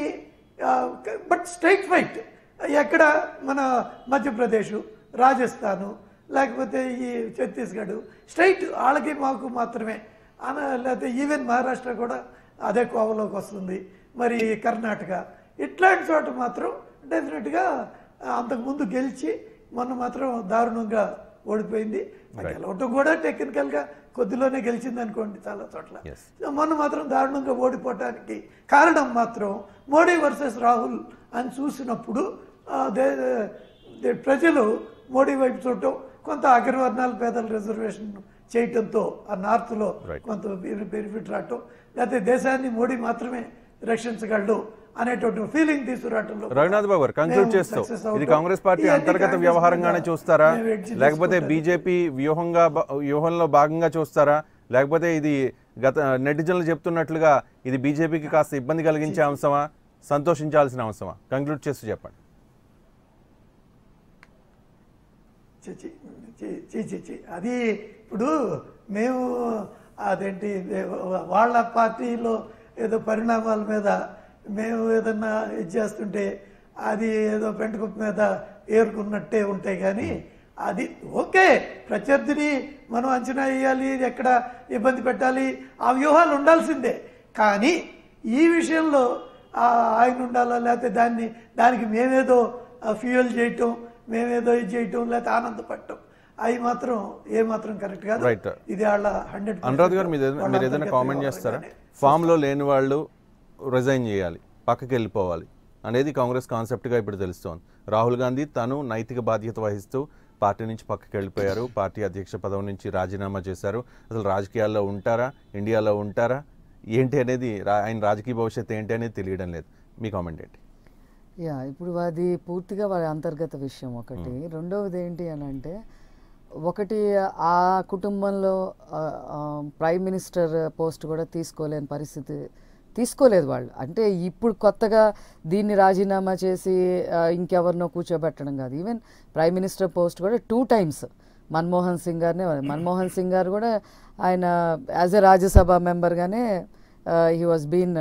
బట్ స్ట్రైట్ ఫైట్ ఎక్కడ మన మధ్యప్రదేశ్ రాజస్థాను లేకపోతే ఈ ఛత్తీస్గఢ్ స్ట్రైట్ వాళ్ళకి మాకు మాత్రమే అన లేకపోతే ఈవెన్ మహారాష్ట్ర కూడా అదే కోవలోకి వస్తుంది మరి కర్ణాటక ఇట్లాంటి చోట మాత్రం డెఫినెట్గా అంతకుముందు గెలిచి మొన్న మాత్రం దారుణంగా ఓడిపోయింది ఆ గెలవటం కూడా టెక్నికల్గా కొద్దిలోనే గెలిచింది అనుకోండి చాలా చోట్ల Yes. మొన్న మాత్రం దారుణంగా ఓడిపోవటానికి కారణం మాత్రం మోడీ వర్సెస్ రాహుల్ అని చూసినప్పుడు ఆ, దే- దే- ప్రజలు మోడీ వైపు చూడటం కొంత అగ్రవర్ణాల పేదల రిజర్వేషన్ చేయటంతో ఆ నార్త్లో Right. కొంత బెనిఫిట్ రావటం లేకపోతే దేశాన్ని మోడీ మాత్రమే రక్షించగలడు అనేటువంటి ఫీలింగ్ తీసుకురావటంలో రఘునాథ్ బాబు గారు కంక్లూడ్ మేము చేస్తూ success ఇది అవుతాం. కాంగ్రెస్ పార్టీ ఇవన్నీ అంతర్గత కాంగ్రెస్ వ్యవహారంగానే మీద చూస్తారా మేము ఎడ్జి లేకపోతే తీసుకుంటాం. బీజేపీ వ్యూహంగా బ- వ్యూహంలో భాగంగా చూస్తారా లేకపోతే ఇది గత నెటిజన్లు చెప్తున్నట్లుగా ఇది బీజేపీకి కాస్త ఇబ్బంది కలిగించే అంశమా సంతోషించాల్సిన అంశమా కంక్లూడ్ చేస్తూ చెప్పండి చి చి చి చి చి చి అది ఇప్పుడు మేము అదేంటి వాళ్ళ పార్టీలో ఏదో పరిణామాల మీద మేము ఏదన్నా ఇది చేస్తుంటే అది ఏదో పెంటకుప్ప మీద ఏరుకున్నట్టే ఉంటాయి కానీ అది ఓకే ప్రత్యర్థిని మనం అంచనా వేయాలి ఎక్కడ ఇబ్బంది పెట్టాలి ఆ వ్యూహాలు ఉండాల్సిందే కానీ ఈ విషయంలో ఆ ఆయన ఉండాలా లేకపోతే దాన్ని దానికి మేమేదో ఫ్యూయల్ చేయటం మేమేదో ఇది చేయటం లేకపోతే ఆనందపడటం అవి మాత్రం ఏ మాత్రం కరెక్ట్ కాదు Right. ఇది వాళ్ళ హండ్రెడ్ అనురాధ్ గారు మీరు ఏదైనా- మీరు ఏదైనా కామెంట్ చేస్తారా ఫామ్లో లేని వాళ్ళు రిజైన్ చేయాలి పక్కకి వెళ్ళిపోవాలి అనేది కాంగ్రెస్ కాన్సెప్ట్గా ఇప్పుడు తెలుస్తోంది రాహుల్ గాంధీ తను నైతిక బాధ్యత వహిస్తూ పార్టీ నుంచి పక్కకి వెళ్ళిపోయారు పార్టీ అధ్యక్ష పదవి నుంచి రాజీనామా చేశారు అసలు రాజకీయాల్లో ఉంటారా ఇండియాలో ఉంటారా ఏంటి అనేది రా- ఆయన రాజకీయ భవిష్యత్తు ఏంటి అనేది తెలియడం లేదు మీ కామెంట్ ఏంటి యా ఇప్పుడు అది పూర్తిగా వారి అంతర్గత విషయం ఒకటి రెండవది ఏంటి అని అంటే ఒకటి ఆ కుటుంబంలో ఆ, ఆ, ప్రైమ్ మినిస్టర్ పోస్ట్ కూడా తీసుకోలేని పరిస్థితి తీసుకోలేదు వాళ్ళు అంటే ఇప్పుడు కొత్తగా దీన్ని రాజీనామా చేసి ఆ, ఇంకెవరినో కూర్చోబెట్టడం కాదు ఈవెన్ ప్రైమ్ మినిస్టర్ పోస్ట్ కూడా టూ టైమ్స్ మన్మోహన్ సింగ్ గారినే మన్మోహన్ సింగ్ గారు కూడా ఆయన యాజ్ ఎ రాజ్యసభ మెంబర్గానే he was been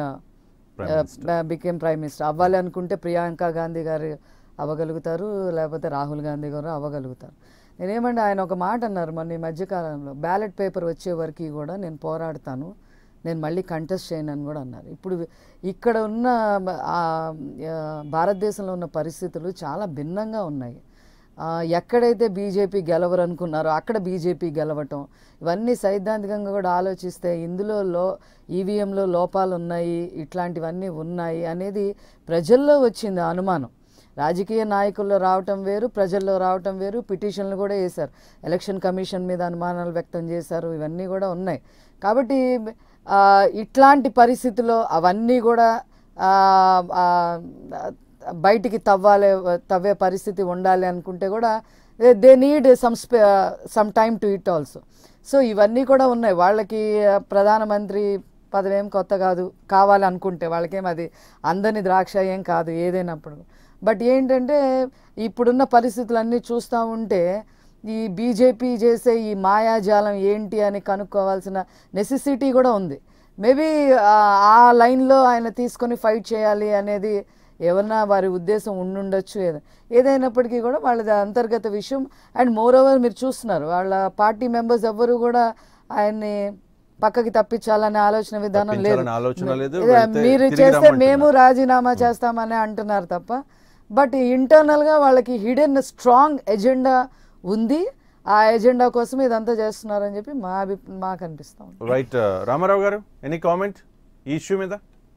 became prime minister అవ్వాలి అనుకుంటే ప్రియాంక గాంధీ గారు అవ్వగలుగుతారు లేకపోతే రాహుల్ గాంధీ గారు అవ్వగలుగుతారు నేనేమంటే ఆయన ఒక మాట అన్నారు మొన్న ఈ మధ్యకాలంలో బ్యాలెట్ పేపర్ వచ్చే వరకు కూడా నేను పోరాడతాను నేను మళ్ళీ కంటెస్ట్ చేయను అని కూడా అన్నారు ఇప్పుడు ఇక్కడ ఉన్న ఆ, ఆ, భారతదేశంలో ఉన్న పరిస్థితులు చాలా భిన్నంగా ఉన్నాయి ఆ, ఎక్కడైతే బీజేపీ గెలవరు అనుకున్నారో అక్కడ బీజేపీ గెలవటం ఇవన్నీ సైద్ధాంతికంగా కూడా ఆలోచిస్తే ఇందులో లో ఈవీఎంలో లోపాలు ఉన్నాయి ఇట్లాంటివన్నీ ఉన్నాయి అనేది ప్రజల్లో వచ్చింది ఆ అనుమానం రాజకీయ నాయకుల్లో రావటం వేరు ప్రజల్లో రావటం వేరు పిటిషన్లు కూడా వేశారు ఎలక్షన్ కమిషన్ మీద అనుమానాలు వ్యక్తం చేశారు ఇవన్నీ కూడా ఉన్నాయి కాబట్టి ఆ, ఇట్లాంటి పరిస్థితుల్లో అవన్నీ కూడా ఆ, ఆ, బయటికి తవ్వాలి తవ్వే పరిస్థితి ఉండాలి అనుకుంటే కూడా దే నీడ్ సమ్ స్పే some time to it also so ఇవన్నీ కూడా ఉన్నాయి వాళ్ళకి ఆ, ప్రధానమంత్రి పదవి ఏం కొత్త కాదు కావాలి అనుకుంటే వాళ్ళకేం అది అందని ద్రాక్ష ఏం కాదు ఏదైనప్పుడు బట్ ఏంటంటే ఇప్పుడున్న పరిస్థితులన్నీ చూస్తూ ఉంటే ఈ బీజేపీ చేసే ఈ మాయాజాలం ఏంటి అని కనుక్కోవాల్సిన నెసెసిటీ కూడా ఉంది మేబీ ఆ లైన్లో ఆయన తీసుకొని ఫైట్ చేయాలి అనేది ఏమన్నా వారి ఉద్దేశం ఉండుండొచ్చు ఏదో ఏదైనప్పటికీ కూడా వాళ్ళది అంతర్గత విషయం అండ్ మోర్ ఓవర్ మీరు చూస్తున్నారు వాళ్ళ పార్టీ మెంబర్స్ ఎవ్వరు కూడా ఆయన్ని పక్కకి తప్పించాలనే ఆలోచన విధానం లేదు తప్పించాలనే ఆలోచన లేదు, ఇదే వెళ్తే మీరు తిరిగి చేస్తే రమ్మంటున్నారు. మేము రాజీనామా చేస్తామని అంటున్నారు తప్ప బట్ ఇంటర్నల్గా వాళ్ళకి హిడెన్ స్ట్రాంగ్ ఎజెండా ఉంది ఆ ఎజెండా కోసం ఇదంతా చేస్తున్నారని చెప్పి మా అభి మాకు అనిపిస్తాం right Ramarao garu any comment ఈ ఇష్యూ మీద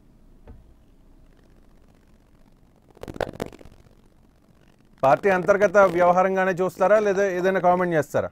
పార్టీ అంతర్గత వ్యవహారంగానే చూస్తారా లేదా ఏదైనా కామెంట్ చేస్తారా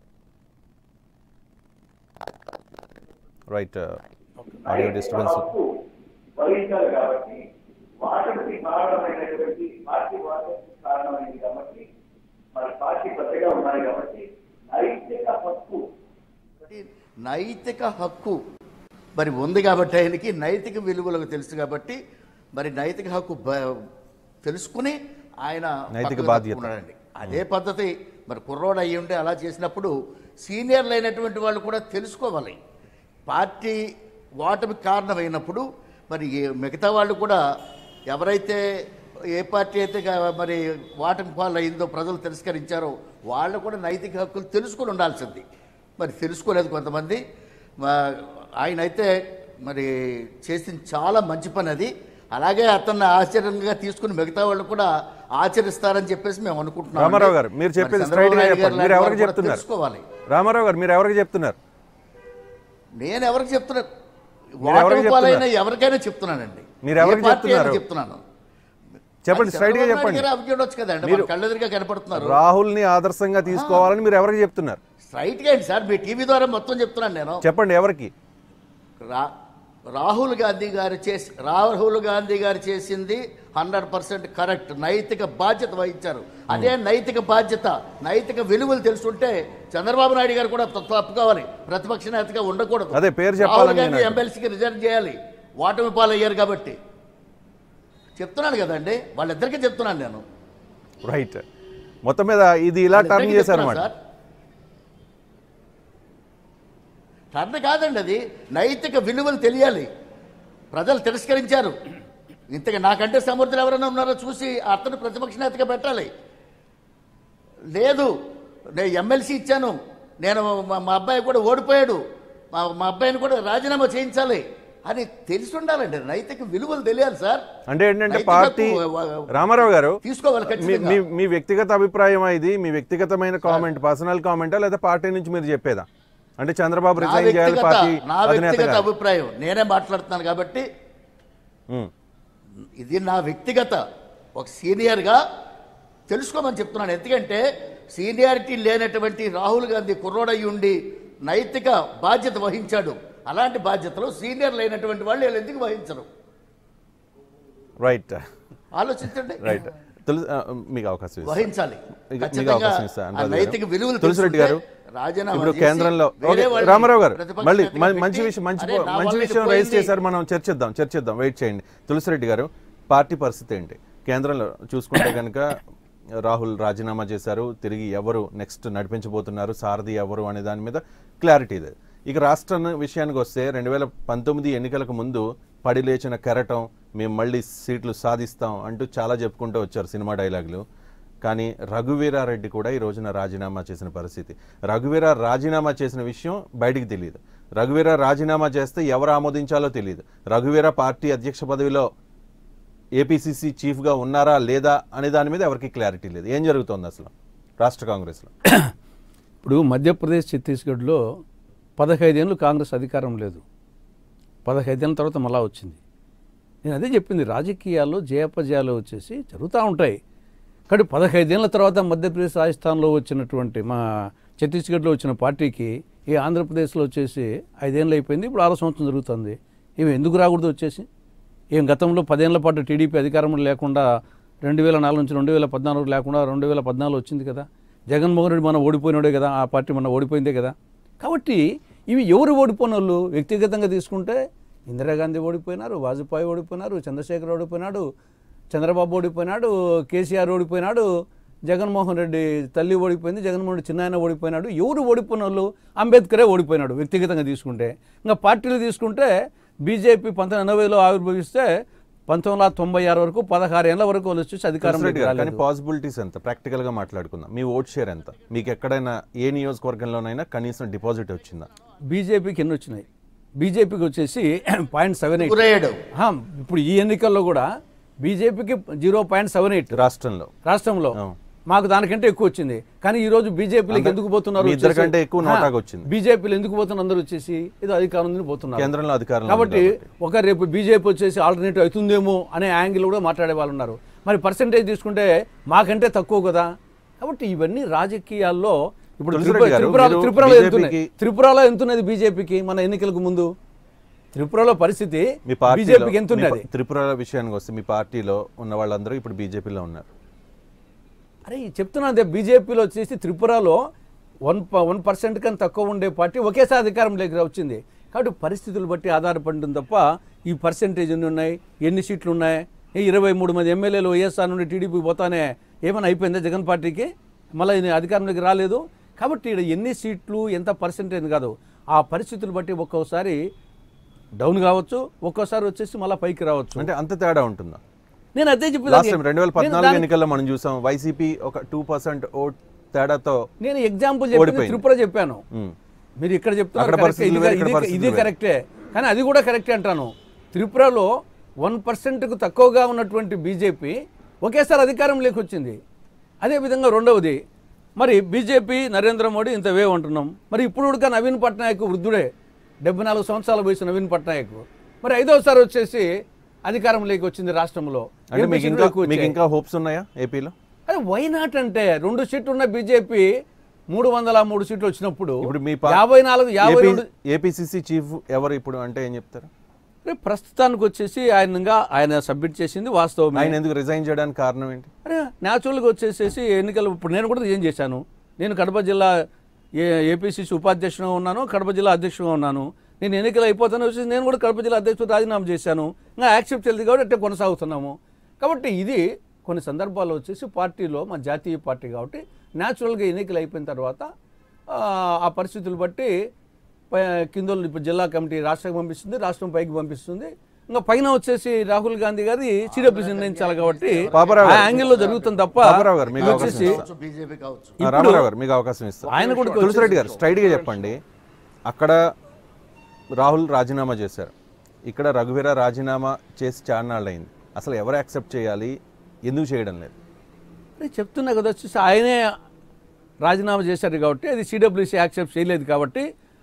రైట్ ఆడియో డిస్టర్బెన్స్ హక్కు వహించాలి కాబట్టి వాటికి కారణమైనటువంటి పార్టీ వాటికి కారణమైంది కాబట్టి మరి పార్టీ పెద్దగా ఉన్నాయి కాబట్టి నైతిక హక్కు నైతిక హక్కు మరి ఉంది కాబట్టి ఆయనకి నైతిక విలువలకు తెలుసు కాబట్టి మరి నైతిక హక్కు బ- తెలుసుకుని ఆయన నైతిక పక్కకు బాధ్యత. తప్పుకున్నాడండి. అదే పద్ధతి మరి కుర్రోడు అయ్యి ఉంటే అలా చేసినప్పుడు సీనియర్లు అయినటువంటి వాళ్ళు కూడా తెలుసుకోవాలి పార్టీ ఓటమికి కారణమైనప్పుడు మరి ఏ- మిగతా వాళ్ళు కూడా ఎవరైతే ఏ పార్టీ అయితే గా- మరి ఓటమి పాలు అయిందో ప్రజలు తిరస్కరించారో వాళ్ళు కూడా నైతిక హక్కులు తెలుసుకుని ఉండాల్సింది మరి తెలుసుకోలేదు కొంతమంది మా- ఆయన అయితే మరి చేసిన చాలా మంచి పని అది అలాగే అతన్ని ఆశ్చర్యంగా తీసుకుని మిగతా వాళ్ళు కూడా ఆచరిస్తారని చెప్పేసి మేము అనుకుంటున్నాం రామారావు గారు మీరు చెప్పేది స్ట్రైట్ గా చెప్పండి మీరు ఎవరికి చెప్తున్నారు తెలుసుకోవాలి రామారావు గారు మీరు ఎవరికి చెప్తున్నారు నేను ఎవరికి చెప్తున్నాను మీరు ఎవరికి ఓటమి పాలైన చెప్తున్నారు? ఎవరికైనా చెప్తున్నానండి మీరు ఏ ఎవరికి పార్టీ అయినా చెప్తున్నారు? చెప్తున్నాను చెప్పండి అది స్ట్రైట్ గా చంద్రబాబు చెప్పండి నాయుడు గారు అవి చూడొచ్చు కదండి మీరు- మన కళ్ళెదురుగా కనపడుతున్నారు రాహుల్ ని ఆదర్శంగా తీసుకోవాలని మీరు ఎవరికి చెప్తున్నారు స్ట్రైట్ గా ఏంటి సార్ మీ టీవీ ద్వారా మొత్తం చెప్తున్నాను నేను చెప్పండి ఎవరికి రా రాహుల్ గాంధీ గారు చేసి రాహుల్ గాంధీ గారు చేసింది హండ్రెడ్ పర్సెంట్ కరెక్ట్ నైతిక బాధ్యత వహించారు అదే నైతిక బాధ్యత నైతిక విలువలు తెలుసుంటే చంద్రబాబు నాయుడు గారు కూడా త- తప్పుకోవాలి ప్రతిపక్ష నేతగా ఉండకూడదు అదే పేరు చెప్పాలని రాహుల్ గాంధీ నేను ఎమ్మెల్సీకి రిజైన్ చేయాలి ఓటమి పాలయ్యారు కాబట్టి చెప్తున్నాను కదండి వాళ్ళిద్దరికీ చెప్తున్నాను నేను రైట్ మొత్తం మీద ఇది ఇలా టర్న్ వాళ్ళిద్దరికీ చేశారు చెప్తున్నాను అన్నమాట సార్. టర్న్ కాదండి అది నైతిక విలువలు తెలియాలి ప్రజలు తిరస్కరించారు ఇంతగా నాకంటే సమర్థులు ఎవరైనా ఉన్నారో చూసి అతను ప్రతిపక్ష నేతగా పెట్టాలి లేదు నేను ఎమ్మెల్సీ ఇచ్చాను నేను మా- మా అబ్బాయి కూడా ఓడిపోయాడు మా మా అబ్బాయిని కూడా రాజీనామా చేయించాలి అని తెలిసి ఉండాలండి నైతిక విలువలు తెలియాలి సార్ అంటే ఏంటంటే నైతిక పార్టీ వ- వ- రామారావు గారు తీసుకోవాలి మీ ఖచ్చితంగా మీ- మీ వ్యక్తిగత అభిప్రాయం ఇది మీ వ్యక్తిగతమైన కామెంట్ పర్సనల్ కామెంటా లేదా పార్టీ నుంచి మీరు చెప్పేదా అంటే చంద్రబాబు నా రిజైన్ చేయాలి వ్యక్తిగత పార్టీ నా అధినేత వ్యక్తిగత గారు. అభిప్రాయం నేనే మాట్లాడుతున్నాను కాబట్టి ఉమ్. ఇది నా వ్యక్తిగత ఒక సీనియర్గా తెలుసుకోమని చెప్తున్నాను ఎందుకంటే సీనియారిటీ లేనటువంటి రాహుల్ గాంధీ కుర్రోడయి ఉండి నైతిక బాధ్యత వహించాడు అలాంటి బాధ్యతలు సీనియర్ లేనటువంటి వాళ్ళు వీళ్ళు ఎందుకు వహించరు రైట్ ఆలోచించండి రైట్ తులసి ఆ, మీకు అవకాశం ఇస్తాను. వహించాలి మీకు- మీకు ఖచ్చితంగా అవకాశం ఇస్తాను ఆ అనురాధ నైతిక గారు. విలువలు తులసిరెడ్డి తెలుసుంటే గారు రాజీనామా ఇప్పుడు చేసి కేంద్రంలో వేరే ఓకే, వాళ్ళని రామారావు గారు ప్రతిపక్ష మళ్ళీ నేతగా మ- పెట్టి, మంచి విషయం మంచి అరే, నా మంచి వల్ల విషయం ఇది రైజ్ పోయింది. చేశారు మనం చర్చిద్దాం చర్చిద్దాం వెయిట్ చేయండి తులసిరెడ్డి గారు పార్టీ పరిస్థితి ఏంటి కేంద్రంలో చూసుకుంటే కనుక రాహుల్ రాజీనామా చేశారు తిరిగి ఎవరు నెక్స్ట్ నడిపించబోతున్నారు సారథి ఎవరు అనే దాని మీద క్లారిటీ ఇది ఇక రాష్ట్ర విషయానికి వస్తే రెండు వేల పంతొమ్మిది ఎన్నికలకు ముందు పడి లేచిన కెరటం మేము మళ్ళీ సీట్లు సాధిస్తాం అంటూ చాలా చెప్పుకుంటూ వచ్చారు సినిమా డైలాగులు కానీ రఘువీరారెడ్డి కూడా ఈ రోజున రాజీనామా చేసిన పరిస్థితి రఘువీర రాజీనామా చేసిన విషయం బయటికి తెలియదు రఘువీర రాజీనామా చేస్తే ఎవరు ఆమోదించాలో తెలియదు రఘువీర పార్టీ అధ్యక్ష పదవిలో ఏపీసీసీ చీఫ్గా ఉన్నారా లేదా అనే దాని మీద ఎవరికి క్లారిటీ లేదు ఏం జరుగుతోంది అసలు రాష్ట్ర కాంగ్రెస్లో ఇప్పుడు మధ్యప్రదేశ్ ఛత్తీస్గఢ్లో పదహైదేళ్ళు కాంగ్రెస్ అధికారం లేదు పదహైదేళ్ళ తర్వాత మళ్ళా వచ్చింది నేను అదే చెప్పింది రాజకీయాల్లో జయాపజయాలు వచ్చేసి జరుగుతూ ఉంటాయి కానీ పదహైదేళ్ల తర్వాత మధ్యప్రదేశ్ రాజస్థాన్లో వచ్చినటువంటి మా ఛత్తీస్గఢ్లో వచ్చిన పార్టీకి ఈ ఆంధ్రప్రదేశ్లో వచ్చేసి ఐదేళ్ళు అయిపోయింది ఇప్పుడు ఆరో సంవత్సరం జరుగుతుంది ఇవి ఎందుకు రాకూడదు వచ్చేసి ఏం గతంలో పదేళ్ల పాటు టీడీపీ అధికారంలో లేకుండా రెండు వేల నాలుగు నుంచి రెండు వేల పద్నాలుగు లేకుండా రెండు వేల పద్నాలుగు వచ్చింది కదా జగన్మోహన్ రెడ్డి మనం ఓడిపోయినాడే కదా ఆ పార్టీ మన ఓడిపోయిందే కదా కాబట్టి ఇవి ఎవరు ఓడిపోయిన వాళ్ళు వ్యక్తిగతంగా తీసుకుంటే ఇందిరాగాంధీ ఓడిపోయినారు వాజ్పేయి ఓడిపోయినారు చంద్రశేఖర్ ఓడిపోయినాడు చంద్రబాబు ఓడిపోయినాడు కేసీఆర్ ఓడిపోయినాడు జగన్మోహన్ రెడ్డి తల్లి ఓడిపోయింది జగన్మోహన్ రెడ్డి చిన్నాయన ఓడిపోయినాడు ఎవరు ఓడిపోయిన వాళ్ళు అంబేద్కరే ఓడిపోయినాడు వ్యక్తిగతంగా తీసుకుంటే ఇంకా పార్టీలు తీసుకుంటే బీజేపీ పంతొమ్మిది ఎనభైలో ఆవిర్భవిస్తే పంతొమ్మిది వందల తొంభై ఆరు వరకు పదహారు ఏళ్ల వరకు వాళ్ళు వచ్చేసి అధికారం రెడ్డి గారు కానీ పాసిబిలిటీస్ ఎంత ప్రాక్టికల్ గా మాట్లాడుకుందాం మీ ఓట్ షేర్ ఎంత మీకు ఎక్కడైనా ఏ నియోజకవర్గంలోనైనా కనీసం డిపాజిట్ వచ్చిందా బీజేపీకి ఎన్ని వచ్చినాయి బీజేపీకి వచ్చేసి పాయింట్ సెవెన్ ఎయిట్ గురయ్యాడు ఇప్పుడు ఈ ఎన్నికల్లో కూడా బీజేపీకి జీరో పాయింట్ సెవెన్ ఎయిట్ రాష్ట్రంలో రాష్ట్రంలో అవును. మాకు దానికంటే ఎక్కువ వచ్చింది కానీ ఈ రోజు బీజేపీలోకి అందరు- ఎందుకు పోతున్నారు మీ ఇద్దరికంటే ఎక్కువ నోటాకు వచ్చింది. బీజేపీలో ఎందుకు పోతున్నారు అందరూ వచ్చేసి ఏదో అధికారం ఉందని పోతున్నారు కేంద్రంలో అధికారంలో కాబట్టి ఉంది ఒక రేపు బీజేపీ వచ్చేసి ఆల్టర్నేటివ్ అవుతుందేమో అనే యాంగిల్ కూడా మాట్లాడే వాళ్ళు ఉన్నారు మరి పర్సంటేజ్ తీసుకుంటే మాకంటే తక్కువ కదా కాబట్టి ఇవన్నీ రాజకీయాల్లో ఇప్పుడు తులసిరెడ్డి త్రిపుర- గారు, త్రిపురలో మీరు త్రిపురలో ఎంతున్నాయి BJP కి- త్రిపురలో ఎంతున్నది బీజేపీకి మన ఎన్నికలకు ముందు త్రిపురలో పరిస్థితి మీ పార్టీలో బీజేపీకి మీ ఎంతున్నది పా- త్రిపుర విషయానికి వస్తే మీ పార్టీలో ఉన్న వాళ్ళందరూ ఇప్పుడు బీజేపీలో ఉన్నారు అరే చెప్తున్నా అదే బీజేపీలో వచ్చేసి త్రిపురలో వన్ ప- వన్ పర్సెంట్ కన్నా తక్కువ ఉండే పార్టీ ఒకేసారి అధికారంలోకి వచ్చింది కాబట్టి పరిస్థితులు బట్టి ఆధారపడడం తప్ప ఈ పర్సెంటేజ్ ఎన్ని ఉన్నాయి ఎన్ని సీట్లు ఉన్నాయి ఈ ఇరవై మూడు మంది ఎమ్మెల్యేలు వైఎస్ఆర్ నుండి టీడీపీ పోతానే ఏమైనా అయిపోయిందా జగన్ పార్టీకి మళ్ళీ ఈయన అధికారంలోకి రాలేదు కాబట్టి ఇక్కడ ఎన్ని సీట్లు ఎంత పర్సెంటేజ్ కాదు ఆ పరిస్థితులు బట్టి ఒక్కోసారి డౌన్ కావచ్చు ఒక్కోసారి వచ్చేసి మళ్ళీ పైకి రావచ్చు అంటే అంత తేడా ఉంటుందా నేను అదే చెప్పేది లాస్ట్ టైం రెండు వేల నేను పద్నాలుగు దాని- ఎన్నికల్లో మనం చూసాం వైసీపీ ఒక టూ పర్సెంట్ ఓట్ తేడాతో నేను ఎగ్జాంపుల్ చెప్పింది ఓడిపోయింది. త్రిపుర చెప్పాను ఉమ్. మీరు ఇక్కడ చెప్తున్నారు అక్కడ కరెక్టే, పరిస్థితులు ఇది- వేరు, ఇక్కడ ఇది- పరిస్థితులు ఇది వేరు. కరెక్టే కానీ అది కూడా కరెక్టే అంటాను త్రిపురలో వన్ పర్సెంట్కు తక్కువగా ఉన్నటువంటి బీజేపీ ఒకేసారి అధికారంలోకి వచ్చింది అదేవిధంగా రెండవది మరి బీజేపీ నరేంద్ర మోడీ ఇంత వేవ్ అంటున్నాం మరి ఇప్పుడు కూడా నవీన్ పట్నాయక్ వృద్ధుడే డెబ్బై నాలుగు సంవత్సరాల వయసు నవీన్ పట్నాయక్ మరి ఐదోసారి వచ్చేసి అధికారంలోకి వచ్చింది రాష్ట్రంలో అంటే ఏపీ మీకు సీట్లు ఇంకా ఎక్కువ మీకు వచ్చాయి. ఇంకా హోప్స్ ఉన్నాయా ఏపీలో అరే వై నాట్ అంటే రెండు సీట్లు ఉన్న బీజేపీ మూడు వందల మూడు సీట్లు వచ్చినప్పుడు ఇప్పుడు మీ పా- యాభై నాలుగు యాభై ఏపీ రెండు ఏపీసీసీ చీఫ్ ఎవరు ఇప్పుడు అంటే ఏం చెప్తారు అరే ప్రస్తుతానికి వచ్చేసి ఆయనగా ఆయన సబ్మిట్ చేసింది వాస్తవమే ఆయన ఎందుకు రిజైన్ చేయడానికి కారణం ఏంటి అరే న్యాచురల్గా వచ్చేసేసి ఎన్నికలు ఇప్పుడు నేను కూడా ఏం చేశాను నేను కడప జిల్లా ఏ ఏపీసీసీ ఉపాధ్యక్షుడుగా ఉన్నాను కడప జిల్లా అధ్యక్షుడుగా ఉన్నాను నేను ఎన్నికలు అయిపోతాను వచ్చేసి నేను కూడా కడప జిల్లా అధ్యక్షుడు రాజీనామా చేశాను ఇంకా యాక్సెప్ట్ చేయలేదు కాబట్టి అట్టే కొనసాగుతున్నాము కాబట్టి ఇది కొన్ని సందర్భాల్లో వచ్చేసి పార్టీలో మా జాతీయ పార్టీ కాబట్టి న్యాచురల్గా ఎన్నికలు అయిపోయిన తర్వాత ఆ, ఆ పరిస్థితులు బట్టి పై- కిందోళ్ళు ఇప్పుడు జిల్లా కమిటీ రాష్ట్రం పంపిస్తుంది రాష్ట్రం పైకి పంపిస్తుంది ఇంకా పైన వచ్చేసి రాహుల్ గాంధీ గారి సీడబ్ల్యూసీ నిర్ణయించాలి కాబట్టి పాపారావు ఆ గారు. యాంగిల్లో జరుగుతుంది తప్ప పాపారావు గారు, మీకు ఇది అవకాశం వచ్చేసి ఇస్తాను. బీజేపీ కావచ్చు ఆ, రామారావు గారు మీకు అవకాశం ఇస్తాను ఆయన కూడా తులసిరెడ్డి గారు స్ట్రైట్ గా చెప్పండి అక్కడ రాహుల్ రాజీనామా చేశారు ఇక్కడ రఘువీర రాజీనామా చేసి చాన్నాళ్ళు అయింది అసలు ఎవరు యాక్సెప్ట్ చేయాలి ఎందుకు చేయడం లేదు నేను చెప్తున్నా కదా వచ్చేసి ఆయనే రాజీనామా చేశారు కాబట్టి అది సిడబ్ల్యూసీ యాక్సెప్ట్ చేయలేదు కాబట్టి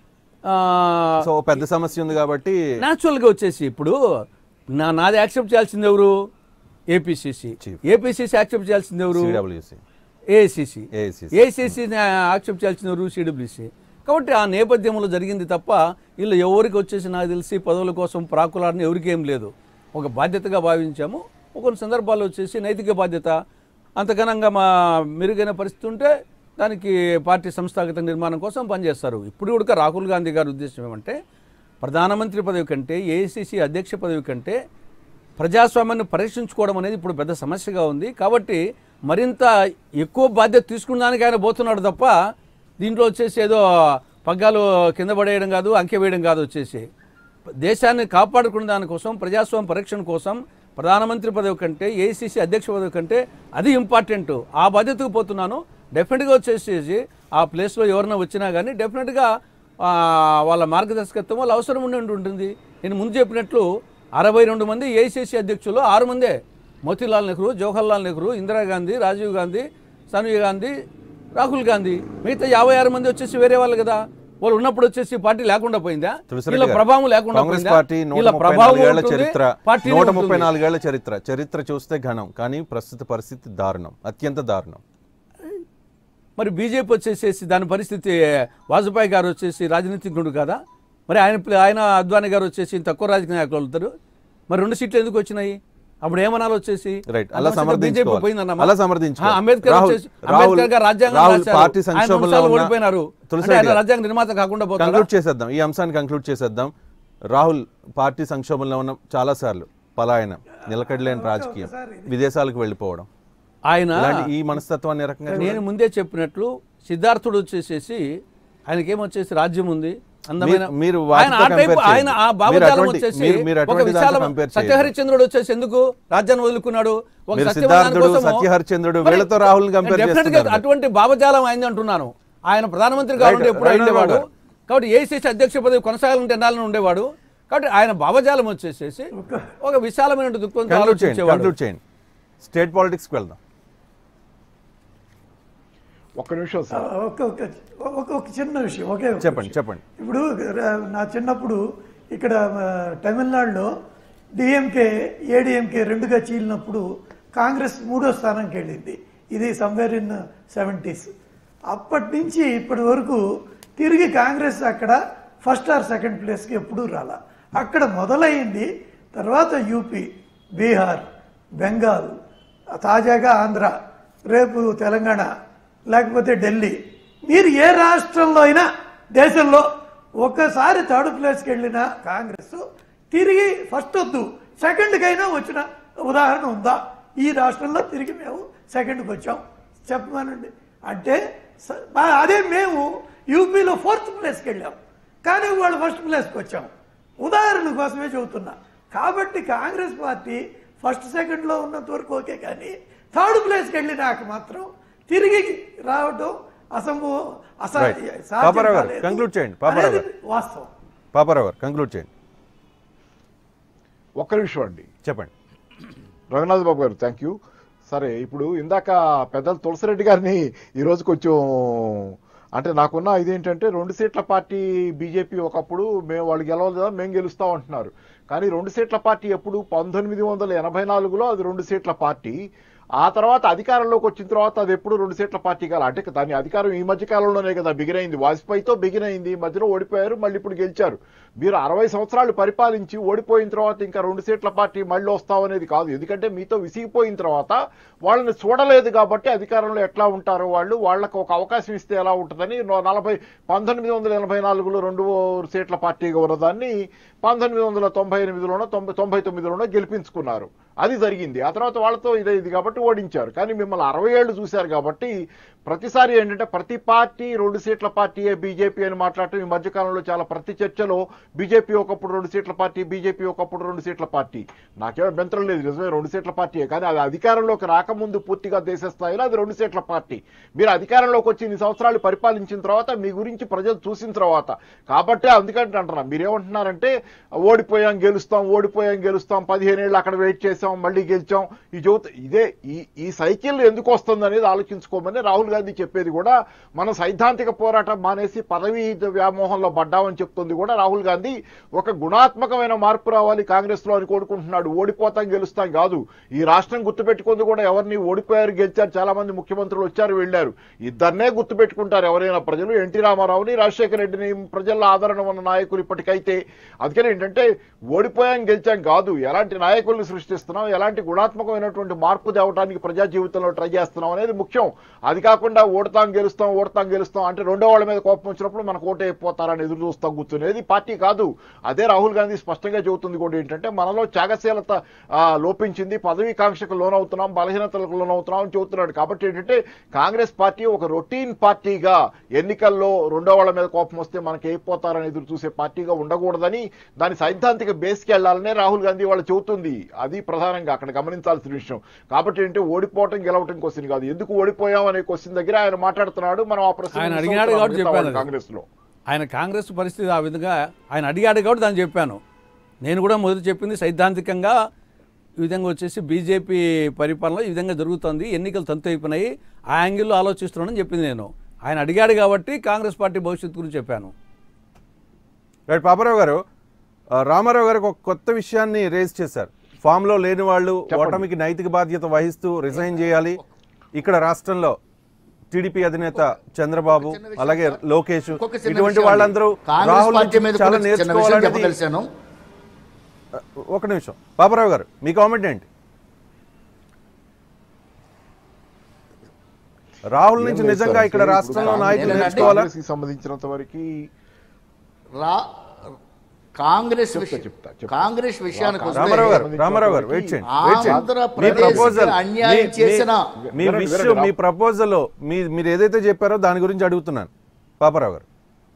సో పెద్ద సమస్య ఉంది కాబట్టి న్యాచురల్గా వచ్చేసి ఇప్పుడు నా నాది యాక్సెప్ట్ చేయాల్సింది ఎవరు ఏపీసీసీ Chief. ఏపీసీసీ యాక్సెప్ట్ చేయాల్సింది ఎవరు CWC AICC AICC. AICC accept చేయాల్సిన ఎవరు సిడబ్ల్యూసి కాబట్టి ఆ నేపథ్యంలో జరిగింది తప్ప వీళ్ళు ఎవరికి వచ్చేసి నాకు తెలిసి పదవుల కోసం ప్రాకులాడిని ఎవరికి ఏం లేదు ఒక బాధ్యతగా భావించాము కొన్ని సందర్భాల్లో వచ్చేసి నైతిక బాధ్యత అంతఘనంగా మా మెరుగైన పరిస్థితి ఉంటే దానికి పార్టీ సంస్థాగత నిర్మాణం కోసం పనిచేస్తారు ఇప్పుడు కూడా రాహుల్ గాంధీ గారి ఉద్దేశం ఏమంటే ప్రధానమంత్రి పదవి కంటే ఏఐసిసి అధ్యక్ష పదవి కంటే ప్రజాస్వామ్యాన్ని పరీక్షించుకోవడం అనేది ఇప్పుడు పెద్ద సమస్యగా ఉంది కాబట్టి మరింత ఎక్కువ బాధ్యత తీసుకున్నానికి ఆయన పోతున్నాడు తప్ప దీంట్లో వచ్చేసి ఏదో పగ్గాలు కింద పడేయడం కాదు అంకె వేయడం కాదు వచ్చేసి దేశాన్ని కాపాడుకునే దానికోసం ప్రజాస్వామ్య పరీక్షణ కోసం ప్రధానమంత్రి పదవి కంటే ఏఐసిసి అధ్యక్ష పదవి కంటే అది ఇంపార్టెంట్ ఆ బాధ్యతకు పోతున్నాను డెఫినెట్గా వచ్చేసేసి ఆ ప్లేస్లో ఎవరైనా వచ్చినా కానీ డెఫినెట్గా ఆ, వాళ్ళ మార్గదర్శకత్వం వాళ్ళ అవసరం ఉండి ఉంటుంది నేను ముందు చెప్పినట్లు అరవై రెండు మంది ఏఐసిసి అధ్యక్షులు ఆరు మందే మోతీలాల్ నెహ్రూ జవహర్లాల్ నెహ్రూ ఇందిరాగాంధీ రాజీవ్ గాంధీ సోనియా గాంధీ రాహుల్ గాంధీ మిగతా యాభై ఆరు మంది వచ్చేసి వేరే వాళ్ళు కదా వాళ్ళు ఉన్నప్పుడు వచ్చేసి పార్టీ లేకుండా పోయిందా తులసిరెడ్డి వీళ్ళ గారు, ప్రభావం లేకుండా కాంగ్రెస్ పోయిందా? పార్టీ నూట వీళ్ళ ముప్పై ప్రభావం నాలుగేళ్ల ఉంటుంది, చరిత్ర పార్టీనే నూట ఉంటుంది. ముప్పై నాలుగేళ్ల చరిత్ర చరిత్ర చూస్తే ఘనం కానీ ప్రస్తుత పరిస్థితి దారుణం అత్యంత దారుణం మరి బీజేపీ వచ్చేసేసి దాని పరిస్థితి వాజ్పేయి గారు వచ్చేసి రాజనీతిజ్ఞుడు కదా మరి ఆయన ప్ల- ఆయన అద్వానీ గారు వచ్చేసి తక్కువ రాజకీయ నాయకులు వెళ్తారు మరి రెండు సీట్లు ఎందుకు వచ్చినాయి అప్పుడు ఏమనాలి వచ్చేసి రైట్ అలా బీజేపీ సమర్థించుకోవాలి. పోయిందన్నమా? అలా సమర్థించుకోవాలి. ఆ, అంబేద్కర్ రాహుల్- వచ్చేసి రాహుల్- అంబేద్కర్ గారు రాజ్యాంగం రాహుల్ రాశారు. పార్టీ ఆయన సంక్షోభంలో రెండుసార్లు ఉన్న- ఓడిపోయినారు తులసిరెడ్డి అంటే ఆయన గారు. రాజ్యాంగ నిర్మాత కాకుండా పోతారా? కంక్లూడ్ చేసేద్దాం ఈ అంశాన్ని కంక్లూడ్ చేసేద్దాం రాహుల్ పార్టీ సంక్షోభంలో ఉన్న చాలా సార్లు పలాయనం నిలకడలేని రాజకీయం విదేశాలకు వెళ్ళిపోవడం ఆయన ఇలాంటి ఈ మనస్తత్వాన్ని ఏ రకంగా నేను ముందే చెప్పినట్లు సిద్ధార్థుడు వచ్చేసేసి ఆయనకేమొచ్చేసి రాజ్యం ఉంది అందమైన మీరు- మీరు ఆయన వాటితో ఆ టైపు compare ఆయన ఆ చేయండి. భావజాలం మీరు అటువంటి- వచ్చేసి మీరు- మీరు ఒక అటువంటి విశాల దాంతో compare చేయొద్దు. సత్యహరిచంద్రుడు వచ్చేసి ఎందుకు రాజ్యాన్ని వదులుకున్నాడు ఒక మీరు సత్యమైన సిద్ధార్థుడు, దానికోసము- సత్యహరిశ్చంద్రుడు మరి వీళ్ళతో రాహుల్ని compare definitely చేస్తున్నారు. అటువంటి భావజాలం అయింది అంటున్నాను ఆయన ప్రధానమంత్రి కావాలంటే Right, ఎప్పుడు right, ఉండేవాడు right. కాబట్టి ఏసీసీ అధ్యక్ష పదవి కొనసాగాలంటే ఎన్నాళ్ళని ఉండేవాడు కాబట్టి ఆయన భావజాలం వచ్చేసేసి ఒక విశాలమైన దుఃఖంతో కంక్లూడ్ చేయండి ఆలోచించేవాడు కంక్లూడ్ చేయండి స్టేట్ పాలిటిక్స్కి వెళ్దాం ఒక్క నిమిషం సార్ ఒక ఒక ఒక ఒక చిన్న విషయం ఒకే ఒక చెప్పండి విషయం. చెప్పండి ఇప్పుడు ర- నా చిన్నప్పుడు ఇక్కడ ఆ, తమిళనాడులో డిఎంకే ఏడిఎంకే రెండుగా చీలినప్పుడు కాంగ్రెస్ మూడో స్థానానికి వెళ్ళింది ఇది సమ్వేర్ ఇన్ సెవెంటీస్ అప్పటి నుంచి ఇప్పటి వరకు తిరిగి కాంగ్రెస్ అక్కడ ఫస్ట్ ఆర్ సెకండ్ ప్లేస్కి ఎప్పుడూ రాలా అక్కడ మొదలైంది తర్వాత యూపీ బీహార్ బెంగాల్ తాజాగా ఆంధ్ర రేపు తెలంగాణ లేకపోతే ఢిల్లీ మీరు ఏ రాష్ట్రంలో అయినా దేశంలో ఒక్కసారి థర్డ్ ప్లేస్కి వెళ్ళిన కాంగ్రెస్ తిరిగి ఫస్ట్ వద్దు సెకండ్కైనా వచ్చిన ఉదాహరణ ఉందా ఈ రాష్ట్రంలో తిరిగి మేము సెకండ్కి వచ్చాం చెప్పమనండి అంటే స- మా- అదే మేము యూపీలో ఫోర్త్ ప్లేస్కి వెళ్ళాం కానీ వాళ్ళు ఫస్ట్ ప్లేస్కి వచ్చాం ఉదాహరణ కోసమే చెబుతున్నా కాబట్టి కాంగ్రెస్ పార్టీ ఫస్ట్ సెకండ్లో ఉన్నంత వరకు ఓకే కానీ థర్డ్ ప్లేస్కి వెళ్ళినాక మాత్రం తిరిగి రావటం అసంభవం అస- Right. సాధ్యం పాపారావు గారు, కాలేదు conclude చేయండి. పాపారావు అనేది గారు. వాస్తవం పాపారావు గారు కంక్లూడ్ చేయండి ఒక్క నిమిషం అండి చెప్పండి రఘునాథ్ బాబు గారు థ్యాంక్ యూ సరే ఇప్పుడు ఇందాక పెద్దలు తులసిరెడ్డి గారిని ఈరోజు కొంచెం అంటే నాకున్న ఇదేంటంటే రెండు సీట్ల పార్టీ బీజేపీ ఒకప్పుడు మేము వాళ్ళు గెలవలేదు కదా మేము గెలుస్తాం అంటున్నారు కానీ రెండు సీట్ల పార్టీ ఎప్పుడు పంతొమ్మిది వందల ఎనభై నాలుగులో అది రెండు సీట్ల పార్టీ ఆ తర్వాత అధికారంలోకి వచ్చిన తర్వాత అది ఎప్పుడు రెండు సీట్ల పార్టీ కాదు అంటే దాని అధికారం ఈ మధ్య కాలంలోనే కదా బిగిన్ అయింది వాజ్పేయితో బిగిన్ అయింది మధ్యలో ఓడిపోయారు మళ్ళీ ఇప్పుడు గెలిచారు మీరు అరవై సంవత్సరాలు పరిపాలించి ఓడిపోయిన తర్వాత ఇంకా రెండు సీట్ల పార్టీ మళ్ళీ వస్తామనేది కాదు ఎందుకంటే మీతో విసిగిపోయిన తర్వాత వాళ్ళని చూడలేదు కాబట్టి అధికారంలో ఎట్లా ఉంటారో వాళ్ళు వాళ్ళకు ఒక అవకాశం ఇస్తే ఎలా ఉంటుందని నో- నలభై పంతొమ్మిది వందల ఎనభై నాలుగులో రెండు సీట్ల పార్టీగా ఉన్నదాన్ని పంతొమ్మిది వందల తొంభై ఎనిమిదిలోనో తొంభై తొంభై తొమ్మిదిలోనో గెలిపించుకున్నారు అది జరిగింది ఆ తర్వాత వాళ్ళతో ఇదైంది కాబట్టి ఓడించారు కానీ మిమ్మల్ని అరవై ఏళ్ళు చూశారు కాబట్టి ప్రతిసారి ఏంటంటే ప్రతి పార్టీ రెండు సీట్ల పార్టీయే బీజేపీ అని మాట్లాడటం ఈ మధ్యకాలంలో చాలా ప్రతి చర్చలో బీజేపీ ఒకప్పుడు రెండు సీట్ల పార్టీ బీజేపీ ఒకప్పుడు రెండు సీట్ల పార్టీ నాకేం అభ్యంతరం లేదు నిజమే రెండు సీట్ల పార్టీయే కానీ అది అధికారంలోకి రాకముందు పూర్తిగా దేశ స్థాయిలో అది రెండు సీట్ల పార్టీ మీరు అధికారంలోకి వచ్చి ఇన్ని సంవత్సరాలు పరిపాలించిన తర్వాత మీ గురించి ప్రజలు చూసిన తర్వాత కాబట్టి అందుకంటే అంటున్నా మీరేమంటున్నారంటే ఓడిపోయాం గెలుస్తాం ఓడిపోయాం గెలుస్తాం పదిహేను ఏళ్ళు అక్కడ వెయిట్ చేసాం మళ్ళీ గెలిచాం ఈ జ్యోతి ఇదే ఈ ఈ సైకిల్ ఎందుకు వస్తుంది అనేది ఆలోచించుకోమని రాహుల్ గాంధీ చెప్పేది కూడా మనం సైద్ధాంతిక పోరాటం మానేసి పదవీ వ్యామోహంలో పడ్డామని చెప్తుంది కూడా రాహుల్ గాంధీ ఒక గుణాత్మకమైన మార్పు రావాలి కాంగ్రెస్ లో అని కోరుకుంటున్నాడు ఓడిపోతాం గెలుస్తాం కాదు ఈ రాష్ట్రం గుర్తుపెట్టుకుంది కూడా ఎవరిని ఓడిపోయారు గెలిచారు చాలా మంది ముఖ్యమంత్రులు వచ్చారు వెళ్ళారు ఇద్దరినే గుర్తుపెట్టుకుంటారు ఎవరైనా ప్రజలు ఎన్టీ రామారావుని రాజశేఖర రెడ్డిని ప్రజల్లో ఆదరణ ఉన్న నాయకులు ఇప్పటికైతే అందుకని ఏంటంటే ఓడిపోయాం గెలిచాం కాదు ఎలాంటి నాయకుల్ని సృష్టిస్తున్నాం ఎలాంటి గుణాత్మకమైనటువంటి మార్పు తేవడానికి ప్రజా జీవితంలో ట్రై చేస్తున్నాం అనేది ముఖ్యం అది కాకుండా ఓడతాం గెలుస్తాం ఓడతాం గెలుస్తాం అంటే రెండో వాళ్ళ మీద కోపం వచ్చినప్పుడు మనకు ఓటు అయిపోతారని ఎదురు చూస్తాం కూర్చునేది పార్టీ కాదు అదే రాహుల్ గాంధీ స్పష్టంగా చెబుతుంది కూడా ఏంటంటే మనలో త్యాగశీలత ఆ, లోపించింది పదవీకాంక్షకు లోనవుతున్నాం బలహీనతలకు లోనవుతున్నాం అని చెబుతున్నాడు కాబట్టి ఏంటంటే కాంగ్రెస్ పార్టీ ఒక రొటీన్ పార్టీగా ఎన్నికల్లో రెండో వాళ్ళ మీద కోపం వస్తే మనకి అయిపోతారని ఎదురు చూసే పార్టీగా ఉండకూడదని దాని సైద్ధాంతిక బేస్కి వెళ్ళాలనే రాహుల్ గాంధీ వాళ్ళు చెబుతుంది అది ప్రధానంగా అక్కడ గమనించాల్సిన విషయం కాబట్టి ఏంటంటే ఓడిపోవటం గెలవటం క్వశ్చన్ కాదు ఎందుకు ఓడిపోయాం అనే క్వశ్చన్ దగ్గర ఆయన మాట్లాడుతున్నాడు మనం ఆ ప్రశ్న ఆయన అడిగినాడు కాబట్టి చెప్పాను అది. కాంగ్రెస్ లో ఆయన కాంగ్రెస్ పరిస్థితి ఆ విధంగా ఆయన అడిగాడు కాబట్టి దాన్ని చెప్పాను నేను కూడా మొదటి చెప్పింది సైద్ధాంతికంగా ఈ విధంగా వచ్చేసి బీజేపీ పరిపాలన ఈ విధంగా జరుగుతుంది ఎన్నికలు తంతు అయిపోయినాయి ఆ యాంగిల్లో ఆలోచిస్తున్నానని చెప్పింది నేను ఆయన అడిగాడు కాబట్టి కాంగ్రెస్ పార్టీ భవిష్యత్తు గురించి చెప్పాను రైట్ పాపారావు గారు ఆ, రామారావు గారు ఒక కొత్త విషయాన్ని రేజ్ చేశారు ఫామ్ లో లేని వాళ్ళు ఓటమికి నైతిక బాధ్యత వహిస్తూ రిజైన్ చేయాలి ఇక్కడ రాష్ట్రంలో టీడీపీ అధినేత చంద్రబాబు చిన్న విషయం అలాగే సార్. లోకేష్ ఇంకొక చిన్న ఇటువంటి విషయం వాళ్ళందరూ అండి. కాంగ్రెస్ రాహుల్ పార్టీ మీద నుంచి చాలా కూడా చిన్న విషయం నేర్చుకోవాలనేది చెప్పదలిచాను ఒక నిమిషం పాపారావు గారు మీ కామెంట్ ఏంటి రాహుల్ నుంచి ఏం లేదు నిజంగా సార్. ఇక్కడ ఇప్పుడు రాష్ట్రంలో కాంగ్రెస్ నాయకులు ఏంటంటే నేర్చుకోవాలా కాంగ్రెస్ కి సంబంధించినంత వరకు రా కాంగ్రెస్ చెప్తా, విషయం చెప్తా, చెప్తా. కాంగ్రెస్ విషయానికి వస్తే రామారావు గారు రామారావు గారు వెయిట్ చేయండి వెయిట్ చేయండి. మీ ఆంధ్రప్రదేశ్కి ప్రపోజల్ అన్యాయం చేసిన మీ వినండి, విషయం వినండి, మీ ప్రపోజల్ మీ మీరు ఏదైతే చెప్పారో దాని గురించి అడుగుతున్నాను పాపారావు గారు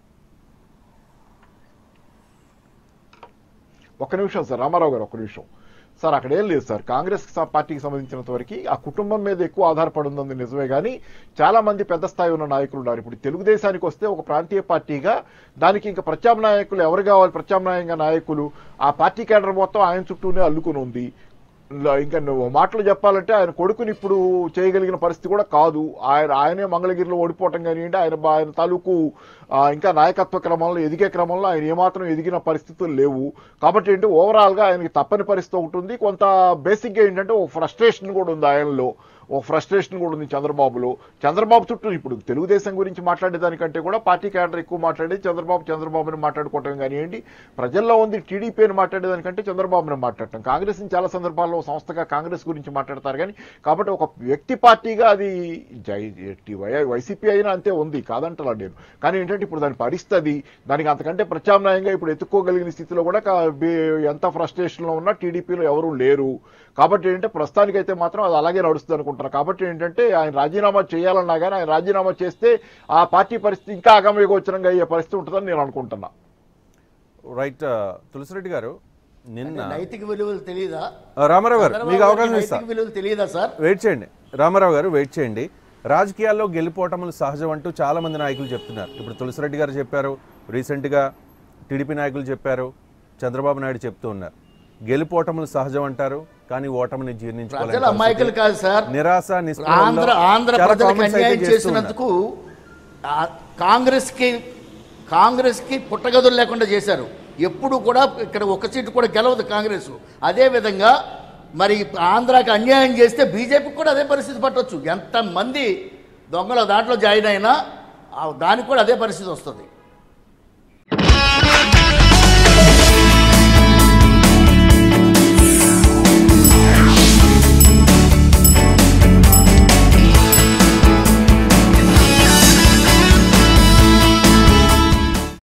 ఒక్క నిమిషం సార్ రామారావు గారు ఒక్క నిమిషం సార్ అక్కడ ఏం లేదు సార్ కాంగ్రెస్ స- పార్టీకి సంబంధించినంత వరకు ఆ కుటుంబం మీద ఎక్కువ ఆధారపడి ఉందని నిజమే కానీ చాలా మంది పెద్ద స్థాయి ఉన్న నాయకులు ఉన్నారు ఇప్పుడు తెలుగుదేశానికి వస్తే ఒక ప్రాంతీయ పార్టీగా దానికి ఇంకా ప్రత్యామ్నాయకులు ఎవరు కావాలి ప్రత్యామ్నాయంగా నాయకులు ఆ పార్టీ కేడర్ మొత్తం ఆయన చుట్టూనే అల్లుకుని ఉంది ల- ఇంకా నువ్వు మాటలు చెప్పాలంటే ఆయన కొడుకుని ఇప్పుడు చేయగలిగిన పరిస్థితి కూడా కాదు ఆయన ఆయనే మంగళగిరిలో ఓడిపోవటం కానివ్వండి ఆయన బా- ఆయన తాలూకు ఆ, ఇంకా నాయకత్వ క్రమంలో ఎదిగే క్రమంలో ఆయన ఏమాత్రం ఎదిగిన పరిస్థితులు లేవు కాబట్టి ఏంటి ఓవరాల్ గా ఆయనకి తప్పని పరిస్థితి ఒకటి ఉంది కొంత బేసిక్ గా ఏంటంటే ఒక ఫ్రస్ట్రేషన్ కూడా ఉంది ఆయనలో ఒక ఫ్రస్ట్రేషన్ కూడా ఉంది చంద్రబాబులో చంద్రబాబు చుట్టూ ఇప్పుడు తెలుగుదేశం గురించి మాట్లాడేదానికంటే కూడా పార్టీ క్యాడర్ ఎక్కువ మాట్లాడేది చంద్రబాబు చంద్రబాబుని మాట్లాడుకోవటం కానివ్వండి ప్రజల్లో ఉంది టీడీపీ అని మాట్లాడేదానికంటే చంద్రబాబుని మాట్లాడటం కాంగ్రెస్ చాలా సందర్భాల్లో ఒక సంస్థగా కాంగ్రెస్ గురించి మాట్లాడతారు కానీ కాబట్టి ఒక వ్యక్తి పార్టీగా అది జై టి- వై- వైసీపీ అయినా అంతే ఉంది కాదంటలా నేను కానీ ఏంటంటే ఇప్పుడు దాని పరిస్థితి దానికి అంతకంటే ప్రత్యామ్నాయంగా ఇప్పుడు ఎత్తుక్కోగలిగిన స్థితిలో కూడా కా- బి- ఎంత ఫ్రస్ట్రేషన్లో ఉన్నా టీడీపీలో ఎవరూ లేరు కాబట్టి ఏంటంటే ప్రస్తుతానికైతే మాత్రం అది అలాగే నడుస్తుంది అనుకుంటున్నారు కాబట్టి ఏంటంటే ఆయన రాజీనామా చేయాలన్నా కానీ ఆయన రాజీనామా చేస్తే ఆ పార్టీ పరిస్థితి ఇంకా అగమయోగోచరంగా అయ్యే పరిస్థితి ఉంటుందని నేను అనుకుంటున్నా రైట్ తులసిరెడ్డి గారు నిన్న నైతిక విలువలు తెలియదా ఆ, రామారావు గారు మీకు అవకాశం నైతిక ఇస్తా విలువలు తెలియదా సార్ వెయిట్ చేయండి రామారావు గారు వెయిట్ చేయండి రాజకీయాల్లో గెలిపోవటములు సహజం అంటూ చాలా మంది నాయకులు చెప్తున్నారు ఇప్పుడు తులసిరెడ్డి గారు చెప్పారు రీసెంట్గా టీడీపీ నాయకులు చెప్పారు చంద్రబాబు నాయుడు చెప్తూ ఉన్నారు గెలుపోటములు సహజం అంటారు కానీ ఓటమిని జీర్ణించుకోలేని ప్రజలు అమాయకులు కాదు సార్ పరిస్థితి. నిరాశ నిస్పృహల్లో ఆంధ్ర ఆంధ్ర చాలా ప్రజలకు comments అయితే అన్యాయం చేస్తూ చేసినందుకు ఆ, కాంగ్రెస్కి కాంగ్రెస్కి పుట్టగదులు లేకుండా చేశారు ఎప్పుడు కూడా ఇక్కడ ఒక సీటు కూడా గెలవదు కాంగ్రెస్ అదేవిధంగా మరి ఆంధ్రాకి అన్యాయం చేస్తే బీజేపీకి కూడా అదే పరిస్థితి పట్టవచ్చు ఎంతమంది దొంగల దాంట్లో జాయిన్ అయినా ఆ దానికి కూడా అదే పరిస్థితి వస్తుంది